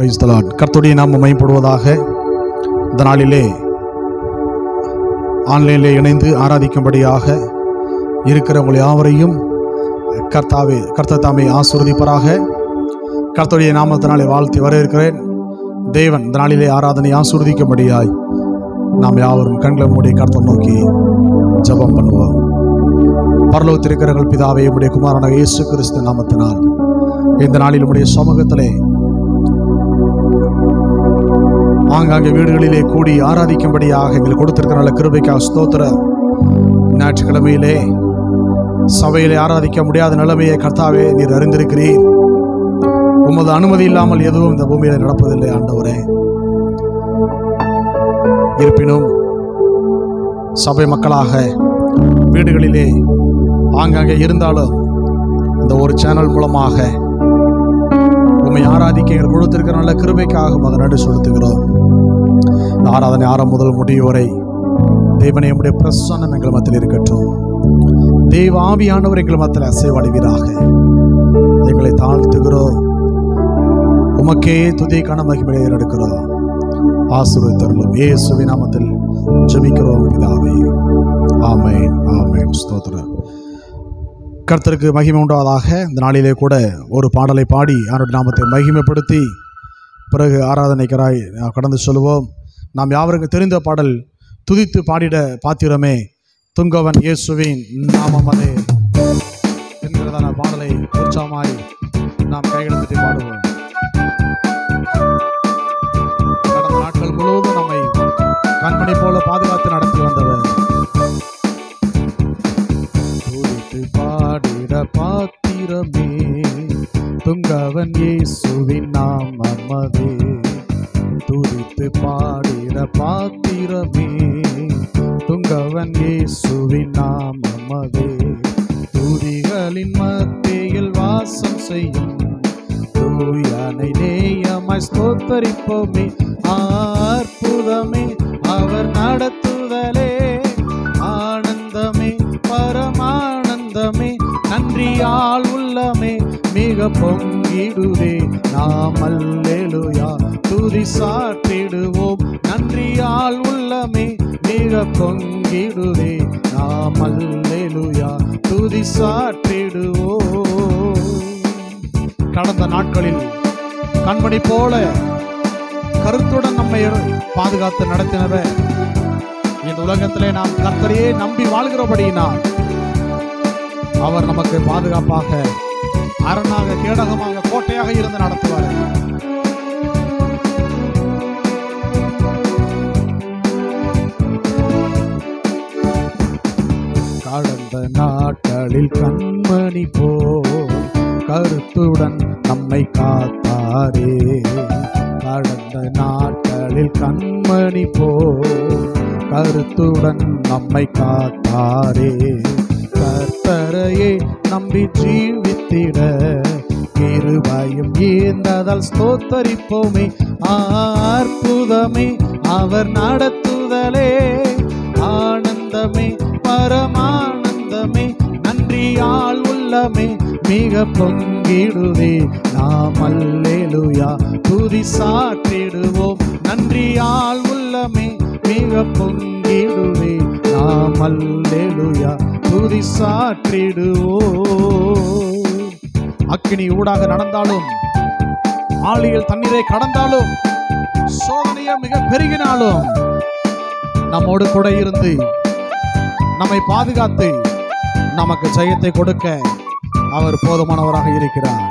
Price தலாட் கர்த்தருடைய நாம மையப்படுவதாக இந்த நாளிலே ஆன்லைனில் இணைந்து ஆராதிக்கும்படியாக இருக்கிற உங்கள் யாவரையும் கர்த்தாவே கர்த்தர் தாமே ஆசீர்வதிப்பராக கர்த்தருடைய நாமத்தினாலே வாழ்த்தி வரவேற்கிறேன் தேவன் இந்த நாளிலே ஆராதனை ஆசீர்வதிக்கும்படியாய் நாம் யாவரும் கண்களை மூடி கர்த்தர் நோக்கி ஜெபம் பண்ணுவோம் பரலோகத்திருக்கிறவர்கள் பிதாவே உடைய குமாரனாக இயேசு கிறிஸ்து நாமத்தினால் இந்த நாளில் உடைய சமூகத்திலே ஆங்காங்கே வீடுகளிலே கூடி ஆராதிக்கும்படியாக எங்களுக்கு கொடுத்திருக்கிற நல்ல கிருபைக்காக ஸ்தோத்திர ஞாயிற்றுக்கிழமையிலே சபையிலே ஆராதிக்க முடியாத நிலைமையை கர்த்தாவே நீர் அறிந்திருக்கிறீர் உமது அனுமதி இல்லாமல் எதுவும் இந்த பூமியில நடப்பதில்லை ஆண்டவரே இருப்பினும் சபை மக்களாக வீடுகளிலே ஆங்காங்கே இருந்தாலும் இந்த ஒரு சேனல் மூலமாக உம்மை ஆராதிக்க எங்கள் கொடுத்திருக்கிற நல்ல கிருபைக்காக மத நடு செலுத்துகிறோம் இந்த ஆராதனை ஆரம்பம் முதல் முடிவு வரை தேவனை உம்முடைய பிரசன்னம் எங்கள் மத்தியில் இருக்கட்டும் தெய்வ ஆவியானவர் எங்கள் மத்தியில் அசைவடைவீராக எங்களை தாழ்த்துகிறோம் உமக்கே துதிக்கான மகிமையை எடுக்கிறோம் ஆசீர்வதித்தருளும் இயேசுவின் நாமத்தில் ஜெபிக்கிறோம் பிதாவே ஆமென் ஆமென் ஸ்தோத்திரம் கர்த்தருக்கு மகிமை உண்டாவதாக இந்த நாளிலே கூட ஒரு பாடலை பாடி அவருடைய நாமத்தை மகிமைப்படுத்தி பிறகு ஆராதனைக்கராய் நாம் கடந்து சொல்லுவோம் நாம் யாவருக்கும் தெரிந்த பாடல் துதித்து பாடிட பாத்திரமே துங்கவன் இயேசுவின் நாமமதே என்கிறதான பாடலை உற்சாகமாய் நாம் கையெழுத்திட்டு பாடுவோம் கடந்த நாட்கள் முழுவதும் நம்மை கண்மணி போல பாதுகாத்து நடத்தி வந்தவர் துதித்து பாடிட பாத்திரமே துங்கவன் இயேசுவின் நாமமதே துதித்து பாடிட பாத்திரமே துங்கவன் இயேசுவின் நாமமதே துதிகளின் மத்தியில் வாசம் செய்யும் தூயனை நேயமாய் ஸ்தோத்தரிப்போமே அற்புதமே அவர் நடத்துதலே ஆனந்தமே பரமானந்தமே நன்றியால் உள்ளமே மிக பொங்கிடுதே நாம் அல்லேலுயா துதி சாற்றிடுவோம் நன்றியால் உள்ளமே மிக பொங்கிடுதே நாம் அல்லேலுயா துதி சாற்றிடுவோம் கடந்த நாட்களில் கண்மணி போல கருத்துடன் நம்மை பாதுகாத்து நடத்தினவர் இந்த உலகத்திலே நாம் கர்த்தரையே நம்பி வாழ்கிறபடியினால் அவர் நமக்கு பாதுகாப்பாக அரணாக கேடகமாக கோட்டையாக இருந்து நடத்துவார் கடந்த நாட்களில் கண்மணி போ கருத்துடன் நம்மை காத்தாரே கடந்த நாட்களில் கண்மணி போ கருத்துடன் நம்மை காத்தாரே கர்த்தரையே நம்பி ஜீவித்திட கிருபையும் ஈந்ததால் ஸ்தோத்தரிப்போமே அற்புதமே அவர் நடத்துதலே ஆனந்தமே பரமானந்தமே நன்றியால் உள்ளமே மிக பொங்கிடுதே நாம் அல்லேலுயா துதி சாற்றிடுவோம் நன்றியால் உள்ளமே மிக பொங்கிடுவே நாம் அல்லேலுயா துதி சாற்றிடுவோம் அக்கினி ஊடாக நடந்தாலும் ஆழியில் தண்ணீரை கடந்தாலும் சோதனையை மிக பெருகினாலும் நம்மோடு கூட இருந்து நம்மை பாதுகாத்து நமக்கு ஜெயத்தை கொடுக்க அவர் போதுமானவராக இருக்கிறார்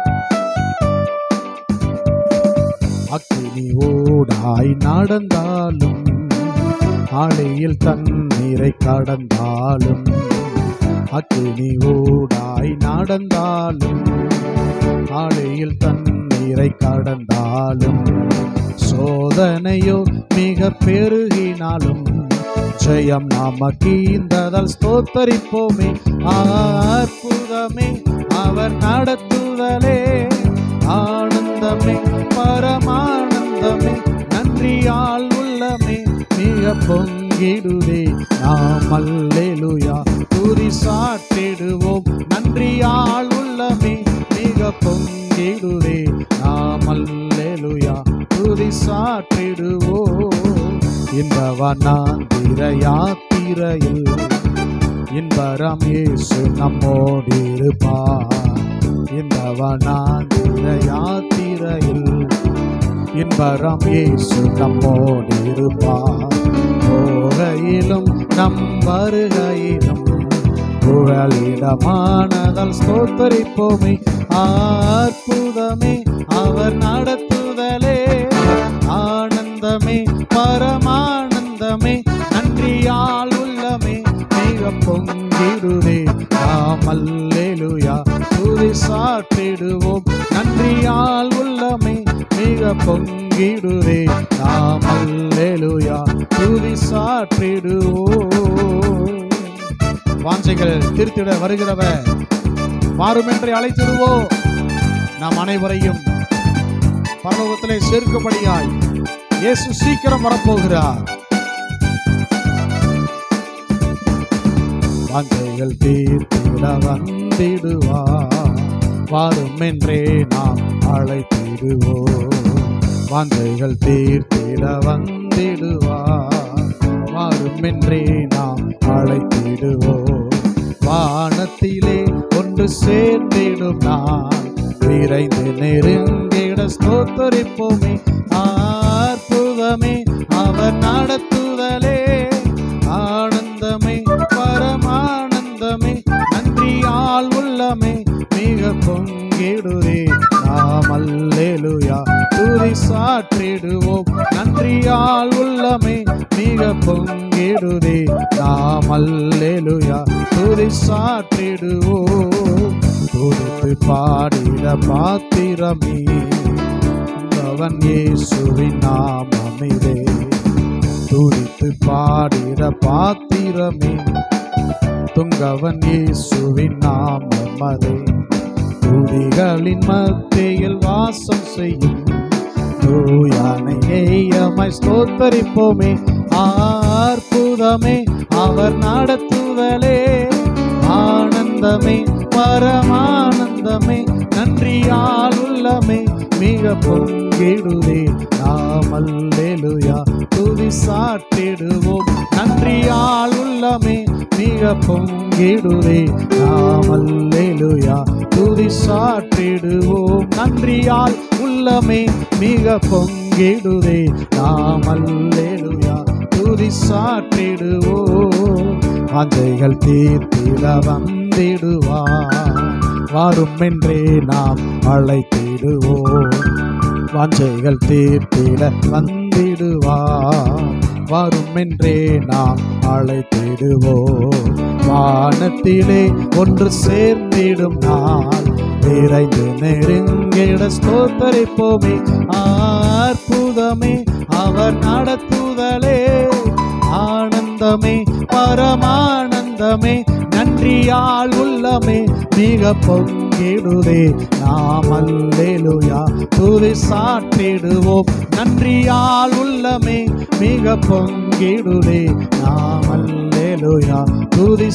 அக்கினி ஓடாய் நடந்தாலும் ஆலையில் தண்ணீரை கடந்தாலும் அக்கினி ஓடாய் நடந்தாலும் ஆலையில் தண்ணீரை கடந்தாலும் சோதனையோ மிக பெருகினாலும் ஜெயம் நமக்கு இந்ததால் ஸ்தோத்தரிப்போமே அற்புதமே அவர் நடத்துதலே ஆனந்தமே பரமானந்தமே நன்றியால் உள்ளமே மிக பொங்கிடுதே நாம் அல்லேலுயா துதி சாற்றிடுவோம் நன்றியால் உள்ளமே மிக பொங்கிடுதே நாம் அல்லேலுயா வனாந்திர யாத்திரையில் இன்பரம் இயேசு நம்மோடு இருப்பார் இந்த வனாந்திர யாத்திரையில் இன்பரம் இயேசு நம்மோடு இருப்பார் போகையிலும் நம் வருகையிலும் புகழிடமானதால் ஸ்தோத்தரிப்போமே அற்புதமே அவர் நடத்துதலே ஆனந்தமே பரமானந்தமே நன்றியால் உள்ளமே மிக பொங்கிடுதே நாமல்லேலுயா துதி சாற்றிடுவோம் நன்றியால் உள்ளமே மிக பொங்கிடுதே நாமல்லேலுயா துதி சாற்றிடுவோம் வாஞ்சைகள் திருத்திட வருகிறவர் மாறும் என்று அழைத்திடுவோம் நாம் அனைவரையும் பரலோகத்திலே சேர்க்கும்படியாய் இயேசு சீக்கிரம் வரப்போகிறார் வாஞ்சைகள் தீர்த்திட வந்திடுவார் வாரும் என்றே நாம் அழைத்திடுவோம் வாஞ்சைகள் தீர்த்திட வந்திடுவார் வாரும் என்றே நாம் அழைத்திடுவோம் வானத்திலே ஒன்று சேர்ந்திடும் நான் விரைந்து நெருங்கிட ஸ்தோத்தரிப்போமே அற்புதமே அவர் நடத்துதலே ஆனந்தமே பரமானந்தமே நன்றியால் உள்ளமே மிக பொங்கிடுதே நாம் அல்லேலுயா துதி சாற்றிடுவோம் நன்றியால் உள்ளமே மிக பொங்கிடுதே நாம் அல்லேலுயா துதி சாற்றிடுவோம் துதித்து பாடிட பாத்திரமே அவன் இயேசுவின் நாமமிதே துதித்து பாடிட பாத்திரமே துங்கவன் இயேசுவின் நாமம் அதே துதிகளின் மத்தியில் வாசம் செய்யும் தூயானை நேயமாய் ஸ்தோத்தரிப்போமே அற்புதமே அவர் நடத்துதலே ஆனந்தமே பரமானந்தமே நன்றியால் உள்ளமே மிக பொங்கிடுதே நாமல்லேலுயா துதி சாற்றிடுவோம் நன்றியால் உள்ளமே மிக பொங்கிடுதே நாமல்லேலுயா துதி சாற்றிடுவோம் நன்றியால் உள்ளமே மிக பொங்கிடுதே நாமல்லேலுயா துதி சாற்றிடுவோம் வாஞ்சைகள் தீர்த்திட வந்திடுவார் வரும் என்றே நாம் அழைத்திடுவோம் வாஞ்சைகள் தீர்த்திட வந்திடுவார் வரும் என்றே நாம் அழைத்திடுவோம் வானத்திலே ஒன்று சேர்ந்திடும் நாள் விரைந்து நெருங்கிட ஸ்தோத்தரிப்போமே அற்புதமே அவர் நடத்துதலே ஆனந்தமே பரமானந்தமே நன்றியால் உள்ளமே மிக பொங்கிடுதே நாம் அல்லேலுயா துதி சாற்றிடுவோம் நன்றியால் உள்ளமே மிக பொங்கிடுதே நாம் அல்லேலுயா துதி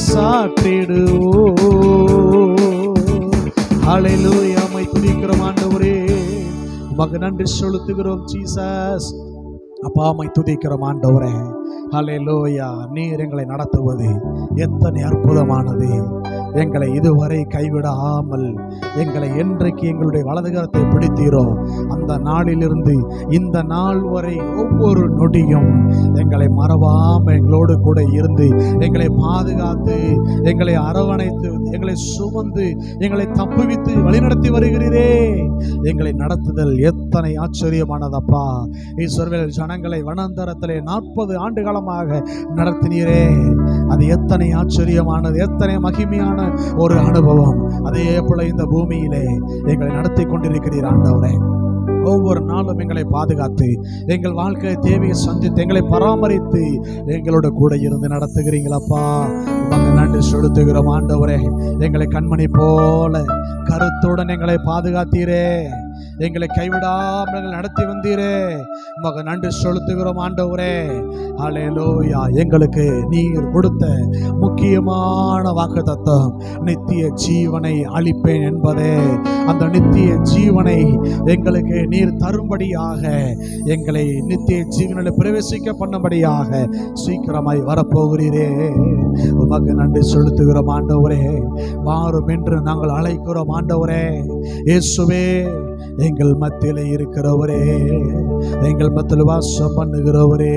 சாற்றிடுவோம் ஹalleluya மை துதிக்கிறோம் ஆண்டவரே உமக்கு நன்றி செலுத்துகிறோம் ஜீசஸ் அப்பா மை துதிக்கிறோம் ஆண்டவரே ஹalleluya நீர் எங்களை நடத்துவது எத்தனை அற்புதமானது எங்களை இதுவரை கைவிடாமல் எங்களை என்றைக்கு எங்களுடைய வலதுகரத்தை பிடித்தீரோ அந்த நாளிலிருந்து இந்த நாள் வரை ஒவ்வொரு நொடியும் எங்களை மறவாம எங்களோடு கூட இருந்து எங்களை பாதுகாத்து எங்களை அரவணைத்து எங்களை சுமந்து எங்களை தப்புவித்து வழிநடத்தி வருகிறீரே எங்களை நடத்துதல் எத்தனை ஆச்சரியமானதப்பா ஈஸ்வரவேல் ஜனங்களை வனாந்தரத்திலே நாற்பது ஆண்டு காலமாக நடத்தினீரே அது எத்தனை ஆச்சரியமானது எத்தனை மகிமையான ஒரு அனுபவம் அதே போல இந்த பூமியிலே எங்களை நடத்தி கொண்டிருக்கிறீர் ஆண்டவரே ஒவ்வொரு நாளும் எங்களை பாதுகாத்து எங்கள் வாழ்க்கை தேவையை சந்தித்து எங்களை பராமரித்து எங்களோட கூட இருந்து நடத்துகிறீங்களப்பா உமக்கு நன்றி செலுத்துகிறோம் ஆண்டவரே எங்களை கண்மணி போல கருத்துடன் எங்களை பாதுகாத்தீரே எங்களை கைவிடாமல் எங்களை நடத்தி வந்தீரே உமக்கு நன்றி செலுத்துகிறோம் ஆண்டவரே ஹalleluya எங்களுக்கு நீர் கொடுத்த முக்கியமான வாக்கு தத்துவம் நித்திய ஜீவனை அளிப்பேன் என்பதே அந்த நித்திய ஜீவனை எங்களுக்கு நீர் தரும்படியாக எங்களை நித்திய ஜீவனில் பிரவேசிக்க பண்ணும்படியாக சீக்கிரமாய் வரப்போகிறீரே உமக்கு நன்றி செலுத்துகிறோம் ஆண்டவரே மாறும் என்று நாங்கள் அழைக்கிறோம் ஆண்டவரே இயேசுவே எங்கள் மத்தியில் இருக்கிறவரே எங்கள் மத்தியில் வாசம் பண்ணுகிறவரே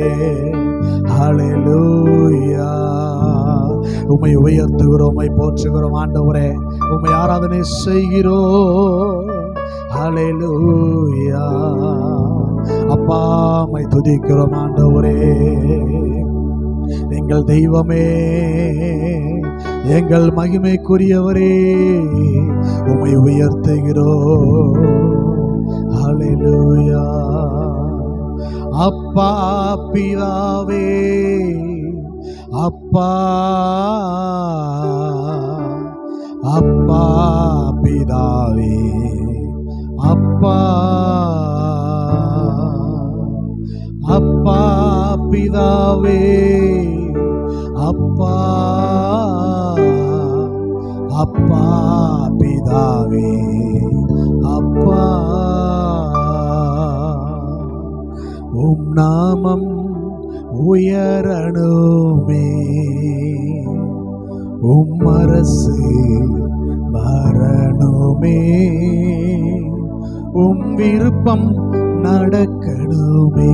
ஹalleluya உம்மை உயர்த்துகிறோம் உம்மை போற்றுகிறோம் ஆண்டவரே உம்மை ஆராதனை செய்கிறோம் ஹalleluya அப்பா உம்மை துதிக்கிறோம் ஆண்டவரே எங்கள் தெய்வமே எங்கள் மகிமைக்குரியவரே உம்மை உயர்த்துகிறோம் ஹalleluya அப்பா பிதாவே அப்பா அப்பா பிதாவே அப்பா அப்பா பிதாவே அப்பா அப்பா பிதாவே அப்பா உம் நாமம் உயரணுமே உம் அரசு வரணுமே உம் விருப்பம் நடக்கணுமே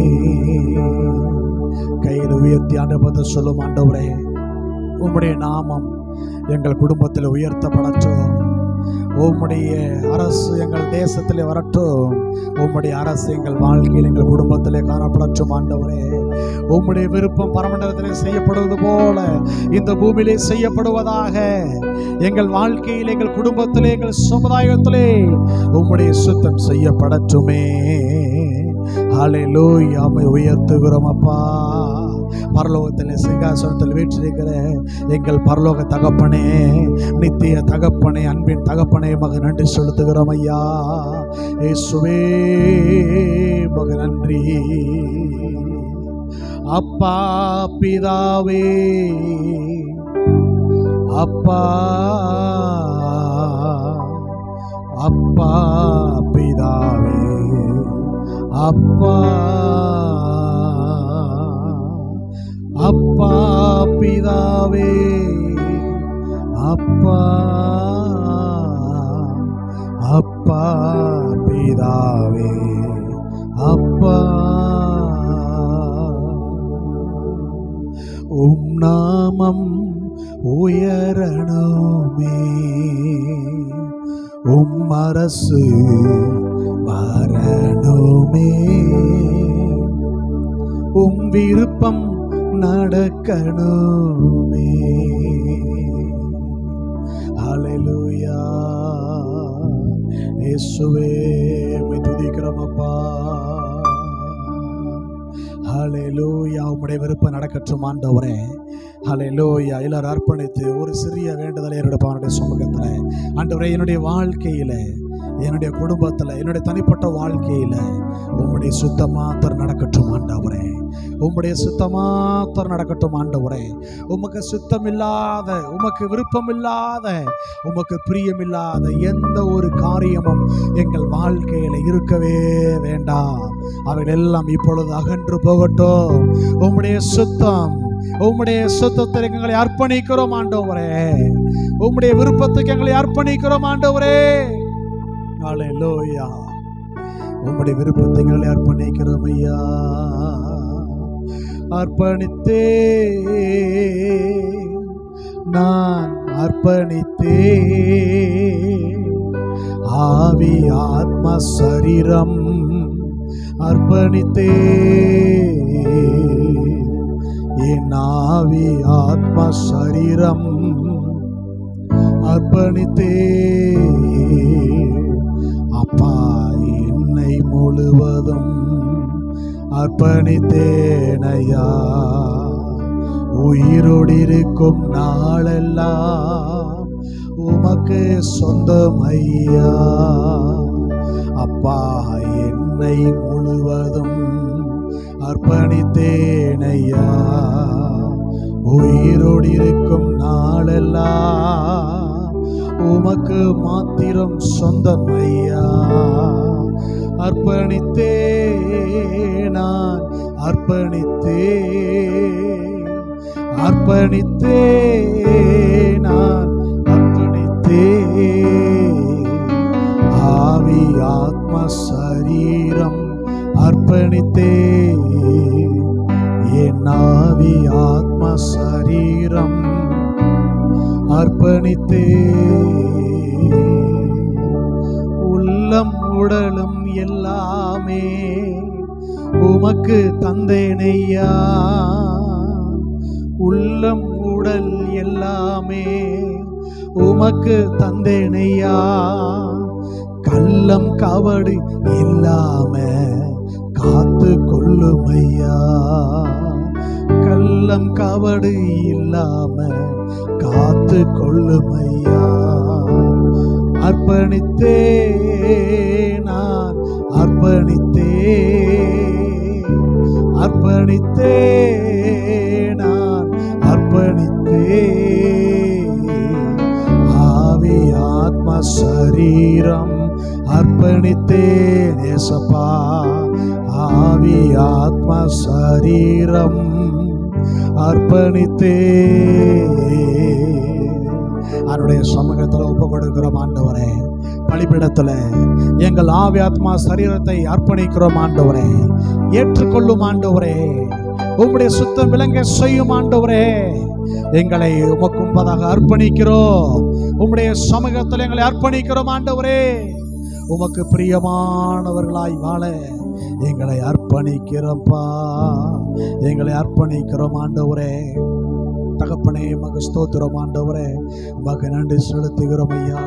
கையில் உயர்த்தி ஆண்டபத்தை சொல்லும் ஆண்டவரே உம்முடைய நாமம் எங்கள் குடும்பத்தில் உயர்த்தப்படட்டும் உம்முடைய அரசு எங்கள் தேசத்திலே வரட்டும் உம்முடைய அரசு எங்கள் வாழ்க்கையில் எங்கள் குடும்பத்திலே காணப்படட்டும் ஆண்டவரே உம்முடைய விருப்பம் பரமண்டலத்திலே செய்யப்படுவது போல இந்த பூமியிலே செய்யப்படுவதாக எங்கள் வாழ்க்கையில் எங்கள் குடும்பத்திலே எங்கள் சமுதாயத்திலே உம்முடைய சுத்தம் செய்யப்படட்டுமே ஹalleluya உம்மை உயர்த்துகிறோம் அப்பா பரலோகத்தில் சிங்காசனத்தில் வீற்றிருக்கிற எங்கள் பரலோக தகப்பனே நித்திய தகப்பனே அன்பின் தகப்பனே மக நன்றி செலுத்துகிறோம் ஐயா இயேசுவே மக நன்றி அப்பா பிதாவே அப்பா அப்பா பிதாவே அப்பா அப்பா பிதாவே அப்பா அப்பா பிதாவே அப்பா உம் நாமம் உயரணுமே உம் அரசு வரணுமே உம் விருப்பம் நடக்கணுமே ஹalleluya இயேசுவே உம்மை துதிக்கிறோம் அப்பா ஹalleluya உம்முடைய விருப்பம் நடக்கட்டும் ஆண்டவரே ஹalleluya எல்லாரும் அர்ப்பணித்து ஒரு சிறிய வேண்டுதலை என்னுடைய பாவனுடைய சமூகத்தில் ஆண்டவரே என்னுடைய வாழ்க்கையில என்னுடைய குடும்பத்தில் என்னுடைய தனிப்பட்ட வாழ்க்கையில உம்முடைய சுத்த மாத்திரம் நடக்கட்டும் ஆண்டவரே உம்முடைய சுத்த மாத்திரம் நடக்கட்டும் ஆண்டவரே உமக்கு சுத்தம் இல்லாத உமக்கு விருப்பம் இல்லாத உமக்கு பிரியமில்லாத எந்த ஒரு காரியமும் எங்கள் வாழ்க்கையில இருக்கவே வேண்டாம் அவைகள் எல்லாம் இப்பொழுது அகன்று போகட்டும் உம்முடைய சுத்தம் உம்முடைய சுத்தத்தில் எங்களை அர்ப்பணிக்கிறோம் ஆண்டவரே உம்முடைய விருப்பத்துக்கு எங்களை அர்ப்பணிக்கிறோம் ஆண்டவரே ஹalleluya உம்முடைய விருப்பத்தை எங்களை அர்ப்பணிக்கிறோம் ஐயா அர்ப்பணித்தே நான் அர்ப்பணித்தே ஆவி ஆத்ம சரீரம் அர்ப்பணித்தே என் ஆவி ஆத்ம சரீரம் அர்ப்பணித்தே அப்பா என்னை முழுவதும் அர்ப்பணித்தேனையா உயிரோடு இருக்கும் நாளெல்லாம் உமக்கு சொந்தம் ஐயா அப்பா என்னை முழுவதும் அர்ப்பணித்தேனையா உயிரோடு இருக்கும் நாளெல்லாம் உமக்கு மாத்திரம் சொந்தம் ஐயா அர்ப்பணித்தே நான் அர்ப்பணித்தே அர்ப்பணித்தே நான் அர்ப்பணித்தே ஆவி ஆத்ம சரீரம் அர்ப்பணித்தே என் ஆவி ஆத்ம சரீரம் அர்ப்பணித்தே உள்ளம் உடலும் எல்லாமே உமக்கு தந்தேனையா உள்ளம் உடல் எல்லாமே உமக்கு தந்தேனையா கள்ளம் கவடு இல்லாம காத்து கொள்ளுமையா கள்ளம் கவடு இல்லாம காத்து கொள்ளுமையா அர்ப்பணித்தே நான் அர்ப்பணித்தே அர்ப்பணித்தே நான் அர்ப்பணித்தே ஆவி ஆத்ம சரீரம் அர்ப்பணித்தே நேசப்பா ஆவி ஆத்ம சரீரம் அர்ப்பணித்தே அவருடைய சமூகத்தில் ஒப்பு கொடுக்கிறோம் ஆண்டவரே பலிபிடத்தில் எங்கள் ஆவி ஆத்மா சரீரத்தை அர்ப்பணிக்கிறோம் ஆண்டவரே ஏற்றுக்கொள்ளும் ஆண்டவரே உம்முடைய சுத்தம் விளங்க செய்யும் ஆண்டவரே எங்களை உமக்கு முன்பதாக அர்ப்பணிக்கிறோம் உம்முடைய சமூகத்தில் எங்களை அர்ப்பணிக்கிறோம் ஆண்டவரே உமக்கு பிரியமானவர்களாய் வாழ எங்களை அர்ப்பணிக்கிறோம்ப்பா எங்களை அர்ப்பணிக்கிறோம் ஆண்டவரே தகப்பனே மக ஸ்தோத்திரம் ஆண்டவரே மக நன்றி செலுத்துகிறோம் ஐயா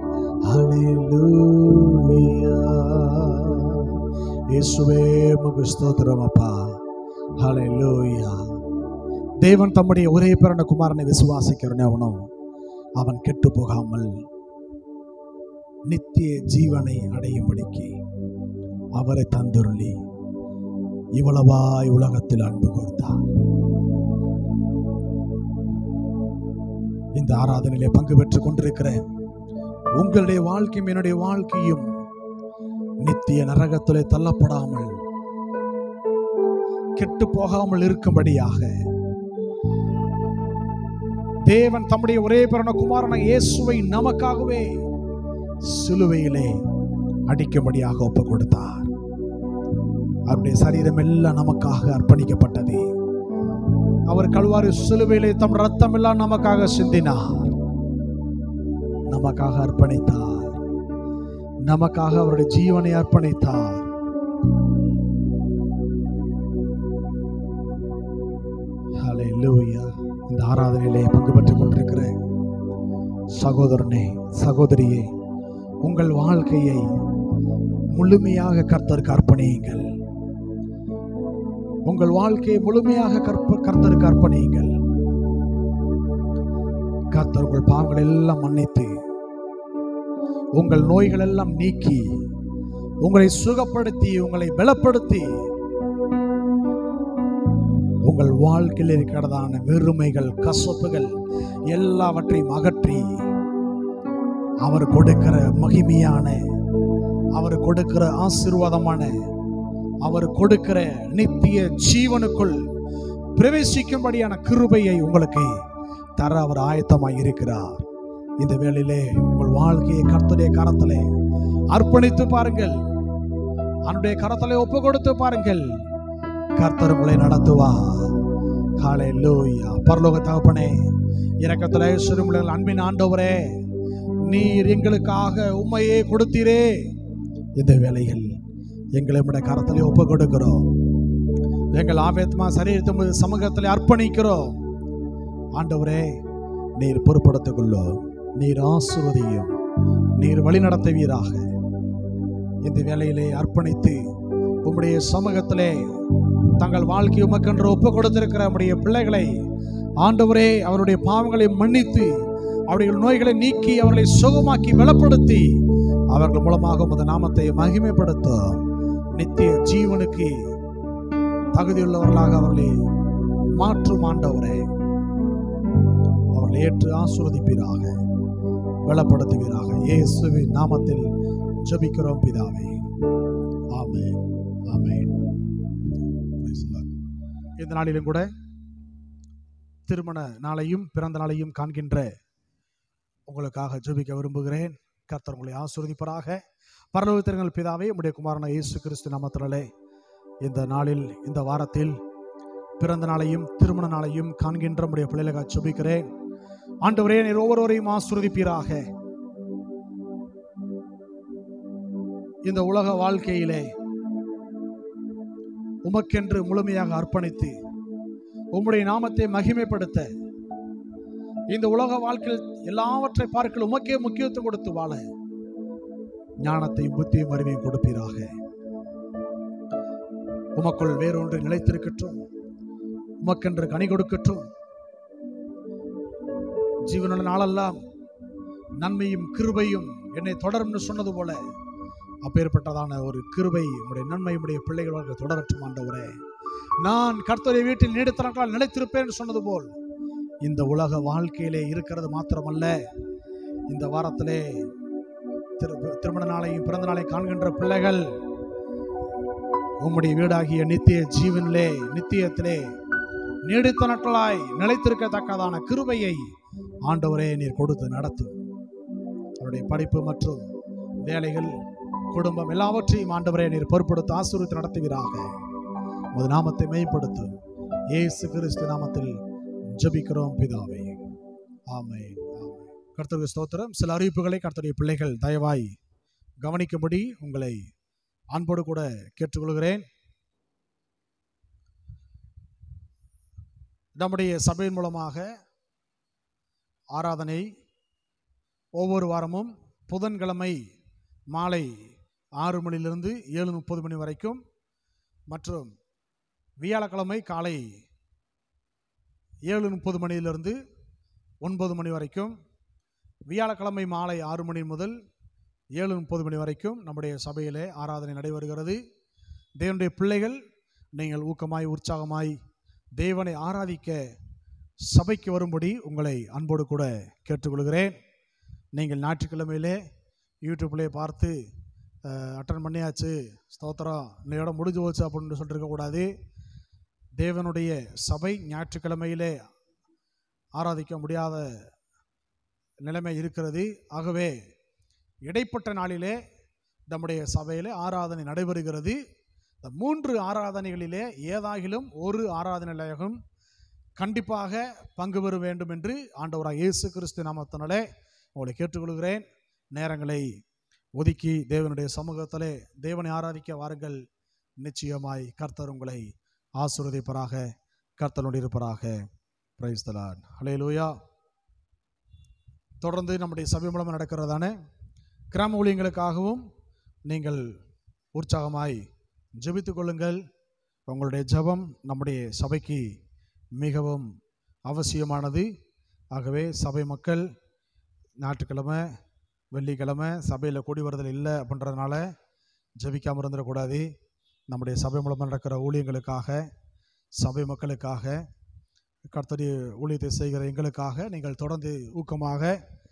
ஹalleluya இயேசுவே மக ஸ்தோத்திரம் அப்பா ஹalleluya தேவன் தம்முடைய ஒரே பிறந்த குமாரனை விசுவாசிக்கிறவனும் அவன் கெட்டு போகாமல் நித்திய ஜீவனை அடையும்படிக்கு அவரை தந்துருளி இவ்வளவாய் உலகத்தில் அன்பு கொடுத்தார் இந்த ஆராதனையிலே பங்கு பெற்றுக் கொண்டிருக்கிற உங்களுடைய வாழ்க்கையும் என்னுடைய வாழ்க்கையும் நித்திய நரகத்திலே தள்ளப்படாமல் கெட்டு போகாமல் இருக்கும்படியாக தேவன் தம்முடைய ஒரே பிறன குமாரன இயேசுவை நமக்காகவே சிலுவையிலே அடிக்கும்படியாக ஒப்பு கொடுத்தார் அவருடைய சரீரம் எல்லாம் நமக்காக அர்ப்பணிக்கப்பட்டது அவர் கல்வாரி சிலுவையிலே தம் ரத்தம் எல்லாம் நமக்காக சிந்தினார் நமக்காக அர்ப்பணித்தார் நமக்காக அவருடைய ஜீவனை அர்ப்பணித்தார் ஹalleluya இந்த ஆராதனையிலே பங்கு பெற்றுக் கொண்டிருக்கிற சகோதரனே சகோதரியே உங்கள் வாழ்க்கையை முழுமையாக கர்த்தருக்கு அர்ப்பணியுங்கள் உங்கள் வாழ்க்கையை முழுமையாக கற்ப கர்த்தருக்கு அர்ப்பணியுங்கள் கர்த்தர் உங்கள் பாவங்கள் எல்லாம் மன்னித்து உங்கள் நோய்கள் எல்லாம் நீக்கி உங்களை சுகப்படுத்தி உங்களை பலப்படுத்தி உங்கள் வாழ்க்கையில் இருக்கிறதான வெறுமைகள் கசப்புகள் எல்லாவற்றையும் அகற்றி அவர் கொடுக்கிற மகிமையான அவர் கொடுக்கிற ஆசீர்வாதமான அவர் கொடுக்கிற நித்திய ஜீவனுக்குள் பிரவேசிக்கும்படியான கிருபையை உங்களுக்கு தர அவர் ஆயத்தமாய் இருக்கிறார் இந்த வேளையிலே உங்கள் வாழ்க்கையை கர்த்தருடைய கரத்திலே அர்ப்பணித்து பாருங்கள் அவனுடைய கரத்திலே ஒப்பு கொடுத்து பாருங்கள் கர்த்தர் உங்களை நடத்துவார் காலை லூயா பரலோக தகப்பனே இரக்கத்தில் ஐஸ்வர்யமுள்ள அன்பின் ஆண்டவரே நீர் எங்களுக்காக உண்மையே கொடுத்தீரே இந்த வேளையில் எங்களை உடைய கரத்திலே ஒப்பு கொடுக்கிறோம் எங்கள் ஆவேத்மா சரீரத்து சமூகத்தில் அர்ப்பணிக்கிறோம் ஆண்டவரே நீர் பொறுப்படுத்திக் கொள்ளும் நீர் ஆசுவதியும் நீர் வழி நடத்துவீராக இந்த வேலையிலே அர்ப்பணித்து உம்முடைய சமூகத்திலே தங்கள் வாழ்க்கை உமக்கென்று ஒப்பு கொடுத்திருக்கிற நம்முடைய பிள்ளைகளை ஆண்டவரே அவருடைய பாவங்களை மன்னித்து அவருடைய நோய்களை நீக்கி அவர்களை சுகமாக்கி பலப்படுத்தி அவர்கள் மூலமாக உமது நாமத்தை மகிமைப்படுத்தும் நித்திய ஜீவனுக்கு தகுதியுள்ளவர்களாக அவர்களை மாற்றும் ஆண்டவரே அவர்களை ஏற்று ஆசீர்வதிப்பீராக பலப்படுத்துவீராக இயேசுவின் நாமத்தில் ஜெபிக்கிறோம் பிதாவே ஆமென் ஆமென் Praise the Lord. இந்த நாளிலும் கூட திருமண நாளையும் பிறந்த நாளையும் காண்கின்ற உங்களுக்காக ஜெபிக்க விரும்புகிறேன் கர்த்தர் உங்களை ஆசீர்வதிப்பராக பரலோகத்திரங்கள் பிதாவே உம்முடைய குமாரன இயேசு கிறிஸ்து நாமத்தினாலே இந்த நாளில் இந்த வாரத்தில் பிறந்த நாளையும் திருமண நாளையும் காண்கின்ற உடைய பிள்ளைகளுக்காக ஜெபிக்கிறேன் ஆண்டவரே நீர் ஒவ்வொருவரையும் ஆசீர்வதிப்பீராக இந்த உலக வாழ்க்கையிலே உமக்கென்று முழுமையாக அர்ப்பணித்து உம்முடைய நாமத்தை மகிமைப்படுத்த இந்த உலக வாழ்க்கையில் எல்லாவற்றை பார்க்கல உமக்கே முக்கியத்துவம் கொடுத்து வாழ ஞானத்தையும் புத்தியும் அறிவையும் கொடுப்பீராக உமக்குள் வேறொன்று நிலைத்திருக்கட்டும் உமக்கென்று கனி கொடுக்கட்டும் ஜீவனுள்ள நாளெல்லாம் நன்மையும் கிருபையும் என்னை தொடரும்னு சொன்னது போல அப்பேற்பட்டதான ஒரு கிருபை உடைய நன்மை உடைய பிள்ளைகளுக்கு தொடரட்டும் ஆண்டவரே நான் கர்த்தருடைய வீட்டில் நீடித்த நாட்களால் நிலைத்திருப்பேன் என்று சொன்னது போல் இந்த உலக வாழ்க்கையிலே இருக்கிறது மாத்திரமல்ல இந்த வாரத்திலே திரு திருமண நாளையும் பிறந்த நாளையும் காண்கின்ற பிள்ளைகள் உம்முடைய வீடாகிய நித்திய ஜீவனிலே நித்தியத்திலே நீடித்த நாட்களாய் நிலைத்திருக்கத்தக்கதான கிருபையை ஆண்டவரே நீர் கொடுத்து நடத்தும் அவருடைய படிப்பு மற்றும் வேலைகள் குடும்பம் எல்லாவற்றையும் ஆண்டவரே நீர் பொறுப்படுத்த ஆசீர்வதித்து நடத்துவீராக உமது நாமத்தை மேம்படுத்தும் இயேசு கிறிஸ்து நாமத்தில் ஜெபிக்கிறோம் பிதாவே ஆமென் ஆமென் கர்த்தருக்கு ஸ்தோத்திரம் சில அறிவிப்புகளை கர்த்தருடைய பிள்ளைகள் தயவாய் கவனிக்கும்படி உங்களை அன்போடு கூட கேட்டுக்கொள்கிறேன் நம்முடைய சபையின் மூலமாக ஆராதனை ஒவ்வொரு வாரமும் புதன்கிழமை மாலை ஆறு மணிலிருந்து ஏழு முப்பது மணி வரைக்கும் மற்றும் வியாழக்கிழமை காலை ஏழு முப்பது மணியிலிருந்து ஒன்பது மணி வரைக்கும் வியாழக்கிழமை மாலை ஆறு மணி முதல் ஏழு முப்பது மணி வரைக்கும் நம்முடைய சபையிலே ஆராதனை நடைபெறுகிறது தேவனுடைய பிள்ளைகள் நீங்கள் ஊக்கமாய் உற்சாகமாய் தேவனை ஆராதிக்க சபைக்கு வரும்படி உங்களை அன்போடு கூட கேட்டுக்கொள்கிறேன் நீங்கள் ஞாயிற்றுக்கிழமையிலே யூடியூப்லே பார்த்து அட்டன் பண்ணியாச்சு ஸ்தோத்திரம் இன்னையோட முடிஞ்சு போச்சு அப்படின்னு சொல்லிட்டு இருக்கக்கூடாது தேவனுடைய சபை ஞாயிற்றுக்கிழமையிலே ஆராதிக்க முடியாத நிலைமை இருக்கிறது ஆகவே இடைப்பட்ட நாளிலே நம்முடைய சபையிலே ஆராதனை நடைபெறுகிறது இந்த மூன்று ஆராதனைகளிலே ஏதாகிலும் ஒரு ஆராதனையாகும் கண்டிப்பாக பங்கு பெற வேண்டும் என்று ஆண்டவராக இயேசு கிறிஸ்து நாமத்தினாலே உங்களை கேட்டுக்கொள்கிறேன் நேரங்களை ஒதுக்கி தேவனுடைய சமூகத்திலே தேவனை ஆராதிக்க வாருங்கள் நிச்சயமாய் கர்த்தர் உங்களை ஆசீர்வதிப்பராக கர்த்தனோடு இருப்பராக பிரைஸ் தலான் ஹலே லூயா தொடர்ந்து நம்முடைய சபை மூலமாக நடக்கிறதான கிராம ஊழியங்களுக்காகவும் நீங்கள் உற்சாகமாய் ஜெபித்துக் கொள்ளுங்கள் உங்களுடைய ஜெபம் நம்முடைய சபைக்கு மிகவும் அவசியமானது ஆகவே சபை மக்கள் ஞாயிற்றுக்கிழமை வெள்ளிக்கிழமை சபையில் கூடி வருதல் இல்லை அப்படின்றதுனால ஜெபிக்காமல் இருந்துடக்கூடாது நம்முடைய சபை மூலமாக நடக்கிற ஊழியங்களுக்காக சபை மக்களுக்காக கர்த்தருடைய ஊழியத்தை செய்கிற எங்களுக்காக நீங்கள் தொடர்ந்து ஊக்கமாக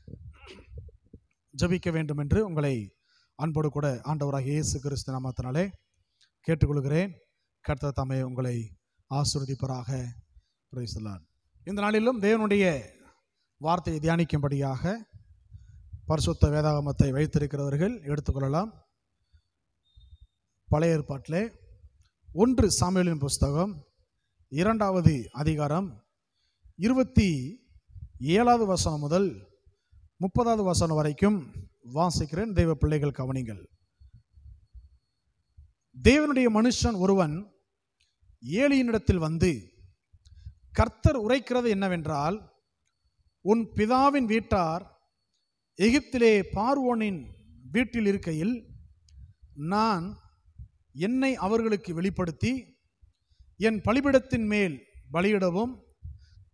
ஜெபிக்க வேண்டும் என்று உங்களை அன்போடு கூட ஆண்டவராக இயேசு கிறிஸ்து நாமத்தினாலே கேட்டுக்கொள்கிறேன் கர்த்தர் தாமே உங்களை ஆசிர்வதிப்பராக பிரைசலான் இந்த நாளிலும் தேவனுடைய வார்த்தையை தியானிக்கும்படியாக பரிசுத்த வேதாகமத்தை வைத்திருக்கிறவர்கள் எடுத்துக்கொள்ளலாம் பழைய ஏற்பாட்டிலே ஒன்று சாமுவேலின் புஸ்தகம் இரண்டாவது அதிகாரம் இருபத்தி ஏழாவது வசனம் முதல் முப்பதாவது வசனம் வரைக்கும் வாசிக்கிறேன் தெய்வ பிள்ளைகள் கவனிங்கள் தேவனுடைய மனுஷன் ஒருவன் ஏலியினிடத்தில் வந்து கர்த்தர் உரைக்கிறது என்னவென்றால் உன் பிதாவின் வீட்டார் எகிப்திலே பார்வோனின் வீட்டில் இருக்கையில் நான் என்னை அவர்களுக்கு வெளிப்படுத்தி என் பலிபிடத்தின் மேல் பலியிடவும்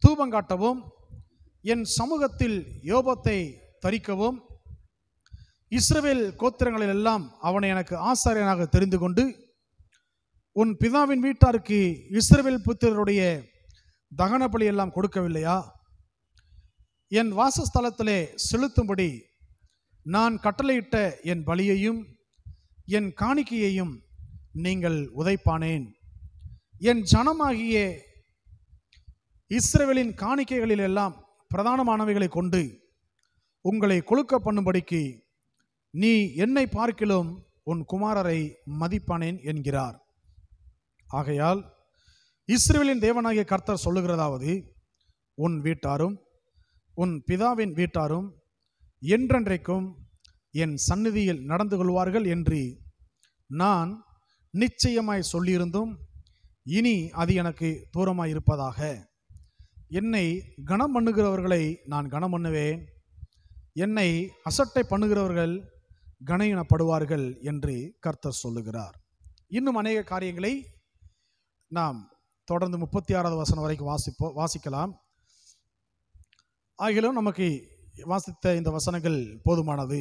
தூபங்காட்டவும் என் சமூகத்தில் யோபத்தை தரிக்கவும் இஸ்ரவேல் கோத்திரங்களில் எல்லாம் அவனை எனக்கு ஆசாரியனாக தெரிந்து கொண்டு உன் பிதாவின் வீட்டாருக்கு இஸ்ரவேல் புத்திரருடைய தகன பலி எல்லாம் கொடுக்கவில்லையா என் வாசஸ்தலத்திலே செலுத்தும்படி நான் கட்டளையிட்ட என் பலியையும் என் காணிக்கையையும் நீங்கள் உதைப்பானேன் என் ஜனமாகிய இஸ்ரவேலின் காணிக்கைகளில் எல்லாம் பிரதானமானவைகளை கொண்டு உங்களை கொழுக்க பண்ணும்படிக்கு நீ என்னை பார்க்கிலும் உன் குமாரரை மதிப்பானேன் என்கிறார் ஆகையால் இஸ்ரவேலின் தேவனாகிய கர்த்தர் சொல்லுகிறதாவது உன் வீட்டாரும் உன் பிதாவின் வீட்டாரும் என்றென்றைக்கும் என் சந்நிதியில் நடந்து கொள்வார்கள் என்று நான் நிச்சயமாய் சொல்லியிருந்தும் இனி அது எனக்கு தூரமாய் இருப்பதாக என்னை கனம் பண்ணுகிறவர்களை நான் கனம் பண்ணுவேன் என்னை அசட்டை பண்ணுகிறவர்கள் கணையினப்படுவார்கள் என்று கர்த்தர் சொல்லுகிறார் இன்னும் அநேக காரியங்களை நாம் தொடர்ந்து முப்பத்தி ஆறாவது வசனம் வரைக்கும் வாசிப்போ வாசிக்கலாம் ஆகிலும் நமக்கு வாசித்த இந்த வசனங்கள் போதுமானது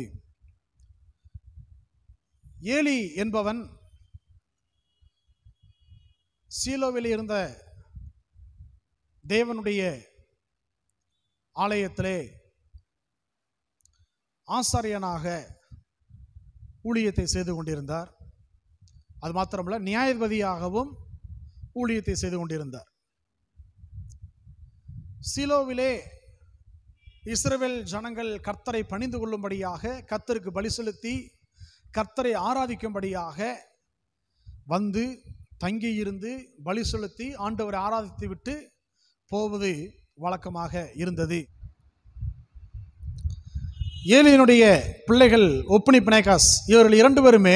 ஏலி என்பவன் சீலோவில் இருந்த தேவனுடைய ஆலயத்திலே ஆசாரியனாக ஊழியத்தை செய்து கொண்டிருந்தார் அது மாத்திரமல்ல நியாயாதிபதியாகவும் ஊழியத்தை செய்து கொண்டிருந்தார் சீலோவிலே இஸ்ரவேல் ஜனங்கள் கர்த்தரை பணிந்து கொள்ளும்படியாக கர்த்தருக்கு பலி செலுத்தி கர்த்தரை ஆராதிக்கும்படியாக வந்து தங்கியிருந்து பலி செலுத்தி ஆண்டவரை ஆராதித்து விட்டு போவது வழக்கமாக இருந்தது ஏலியனுடைய பிள்ளைகள் ஒப்புனி பிணைகாஸ் இவர்கள் இரண்டு பேருமே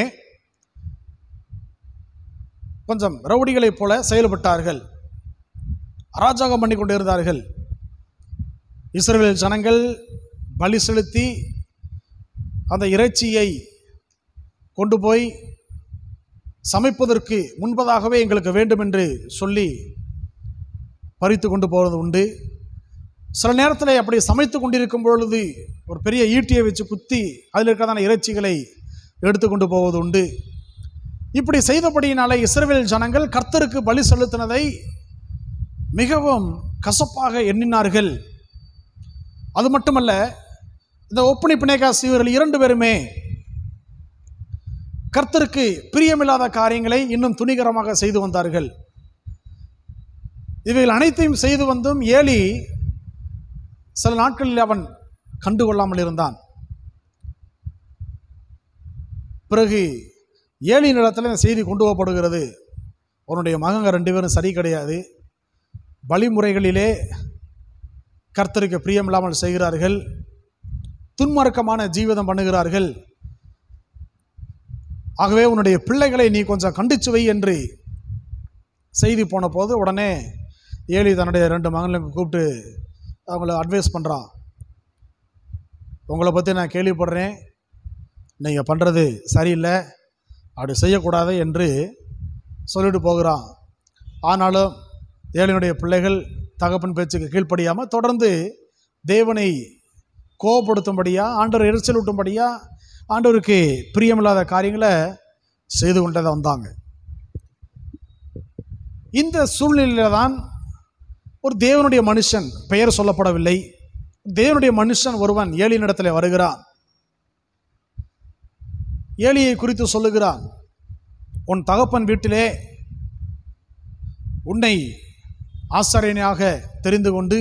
கொஞ்சம் ரவுடிகளைப் போல செயல்பட்டார்கள் அராஜகம் பண்ணி கொண்டிருந்தார்கள் இஸ்ரவேல் ஜனங்கள் பலி செலுத்தி அந்த இறைச்சியை கொண்டு போய் சமைப்பதற்கு முன்பதாகவே எங்களுக்கு வேண்டும் என்று சொல்லி பறித்து கொண்டு போவது உண்டு சில நேரத்தில் அப்படி சமைத்து கொண்டிருக்கும் பொழுது ஒரு பெரிய ஈட்டியை வச்சு குத்தி அதில் இருக்கிறதான இறைச்சிகளை எடுத்துக்கொண்டு போவது உண்டு இப்படி செய்தபடியினாலே இஸ்ரவேல் ஜனங்கள் கர்த்தருக்கு பலி செலுத்தினதை மிகவும் கசப்பாக எண்ணினார்கள் அது மட்டுமல்ல இந்த ஒப்பனி பிணைகாஸ் இவர்கள் இரண்டு பேருமே கர்த்தருக்கு பிரியமில்லாத காரியங்களை இன்னும் துணிகரமாக செய்து வந்தார்கள் இவைகள் அனைத்தையும் செய்து வந்தும் ஏலி சில நாட்களில் அவன் கண்டுகொள்ளாமல் இருந்தான் பிறகு ஏலியின் இடத்துல இந்த செய்தி கொண்டு போகப்படுகிறது உன்னுடைய மகங்க ரெண்டு பேரும் சரி கிடையாது வழிமுறைகளிலே கர்த்தருக்கு பிரியமில்லாமல் செய்கிறார்கள் துன்மார்க்கமான ஜீவிதம் பண்ணுகிறார்கள் ஆகவே உன்னுடைய பிள்ளைகளை நீ கொஞ்சம் கண்டிச்சு வை என்று செய்தி போன போது உடனே ஏலி தன்னுடைய ரெண்டு மகன்களையும் கூப்பிட்டு அவங்கள அட்வைஸ் பண்ணுறான் உங்களை பற்றி நான் கேள்விப்படுறேன் நீங்கள் பண்ணுறது சரியில்லை அப்படி செய்யக்கூடாது என்று சொல்லிட்டு போகிறான் ஆனாலும் ஏழையினுடைய பிள்ளைகள் தகப்பன் பேச்சுக்கு கீழ்ப்படியாமல் தொடர்ந்து தேவனை கோபப்படுத்தும்படியா ஆண்டவர் எரிச்சல் ஊட்டும்படியா ஆண்டவருக்கு பிரியமில்லாத காரியங்களை செய்து கொண்டே தான் வந்தாங்க இந்த சூழ்நிலையில தான் ஒரு தேவனுடைய மனுஷன் பெயர் சொல்லப்படவில்லை தேவனுடைய மனுஷன் ஒருவன் ஏழினிடத்தில் வருகிறான் ஏலியை குறித்து சொல்லுகிறான் உன் தகப்பன் வீட்டிலே உன்னை ஆசாரியனாக தெரிந்து கொண்டு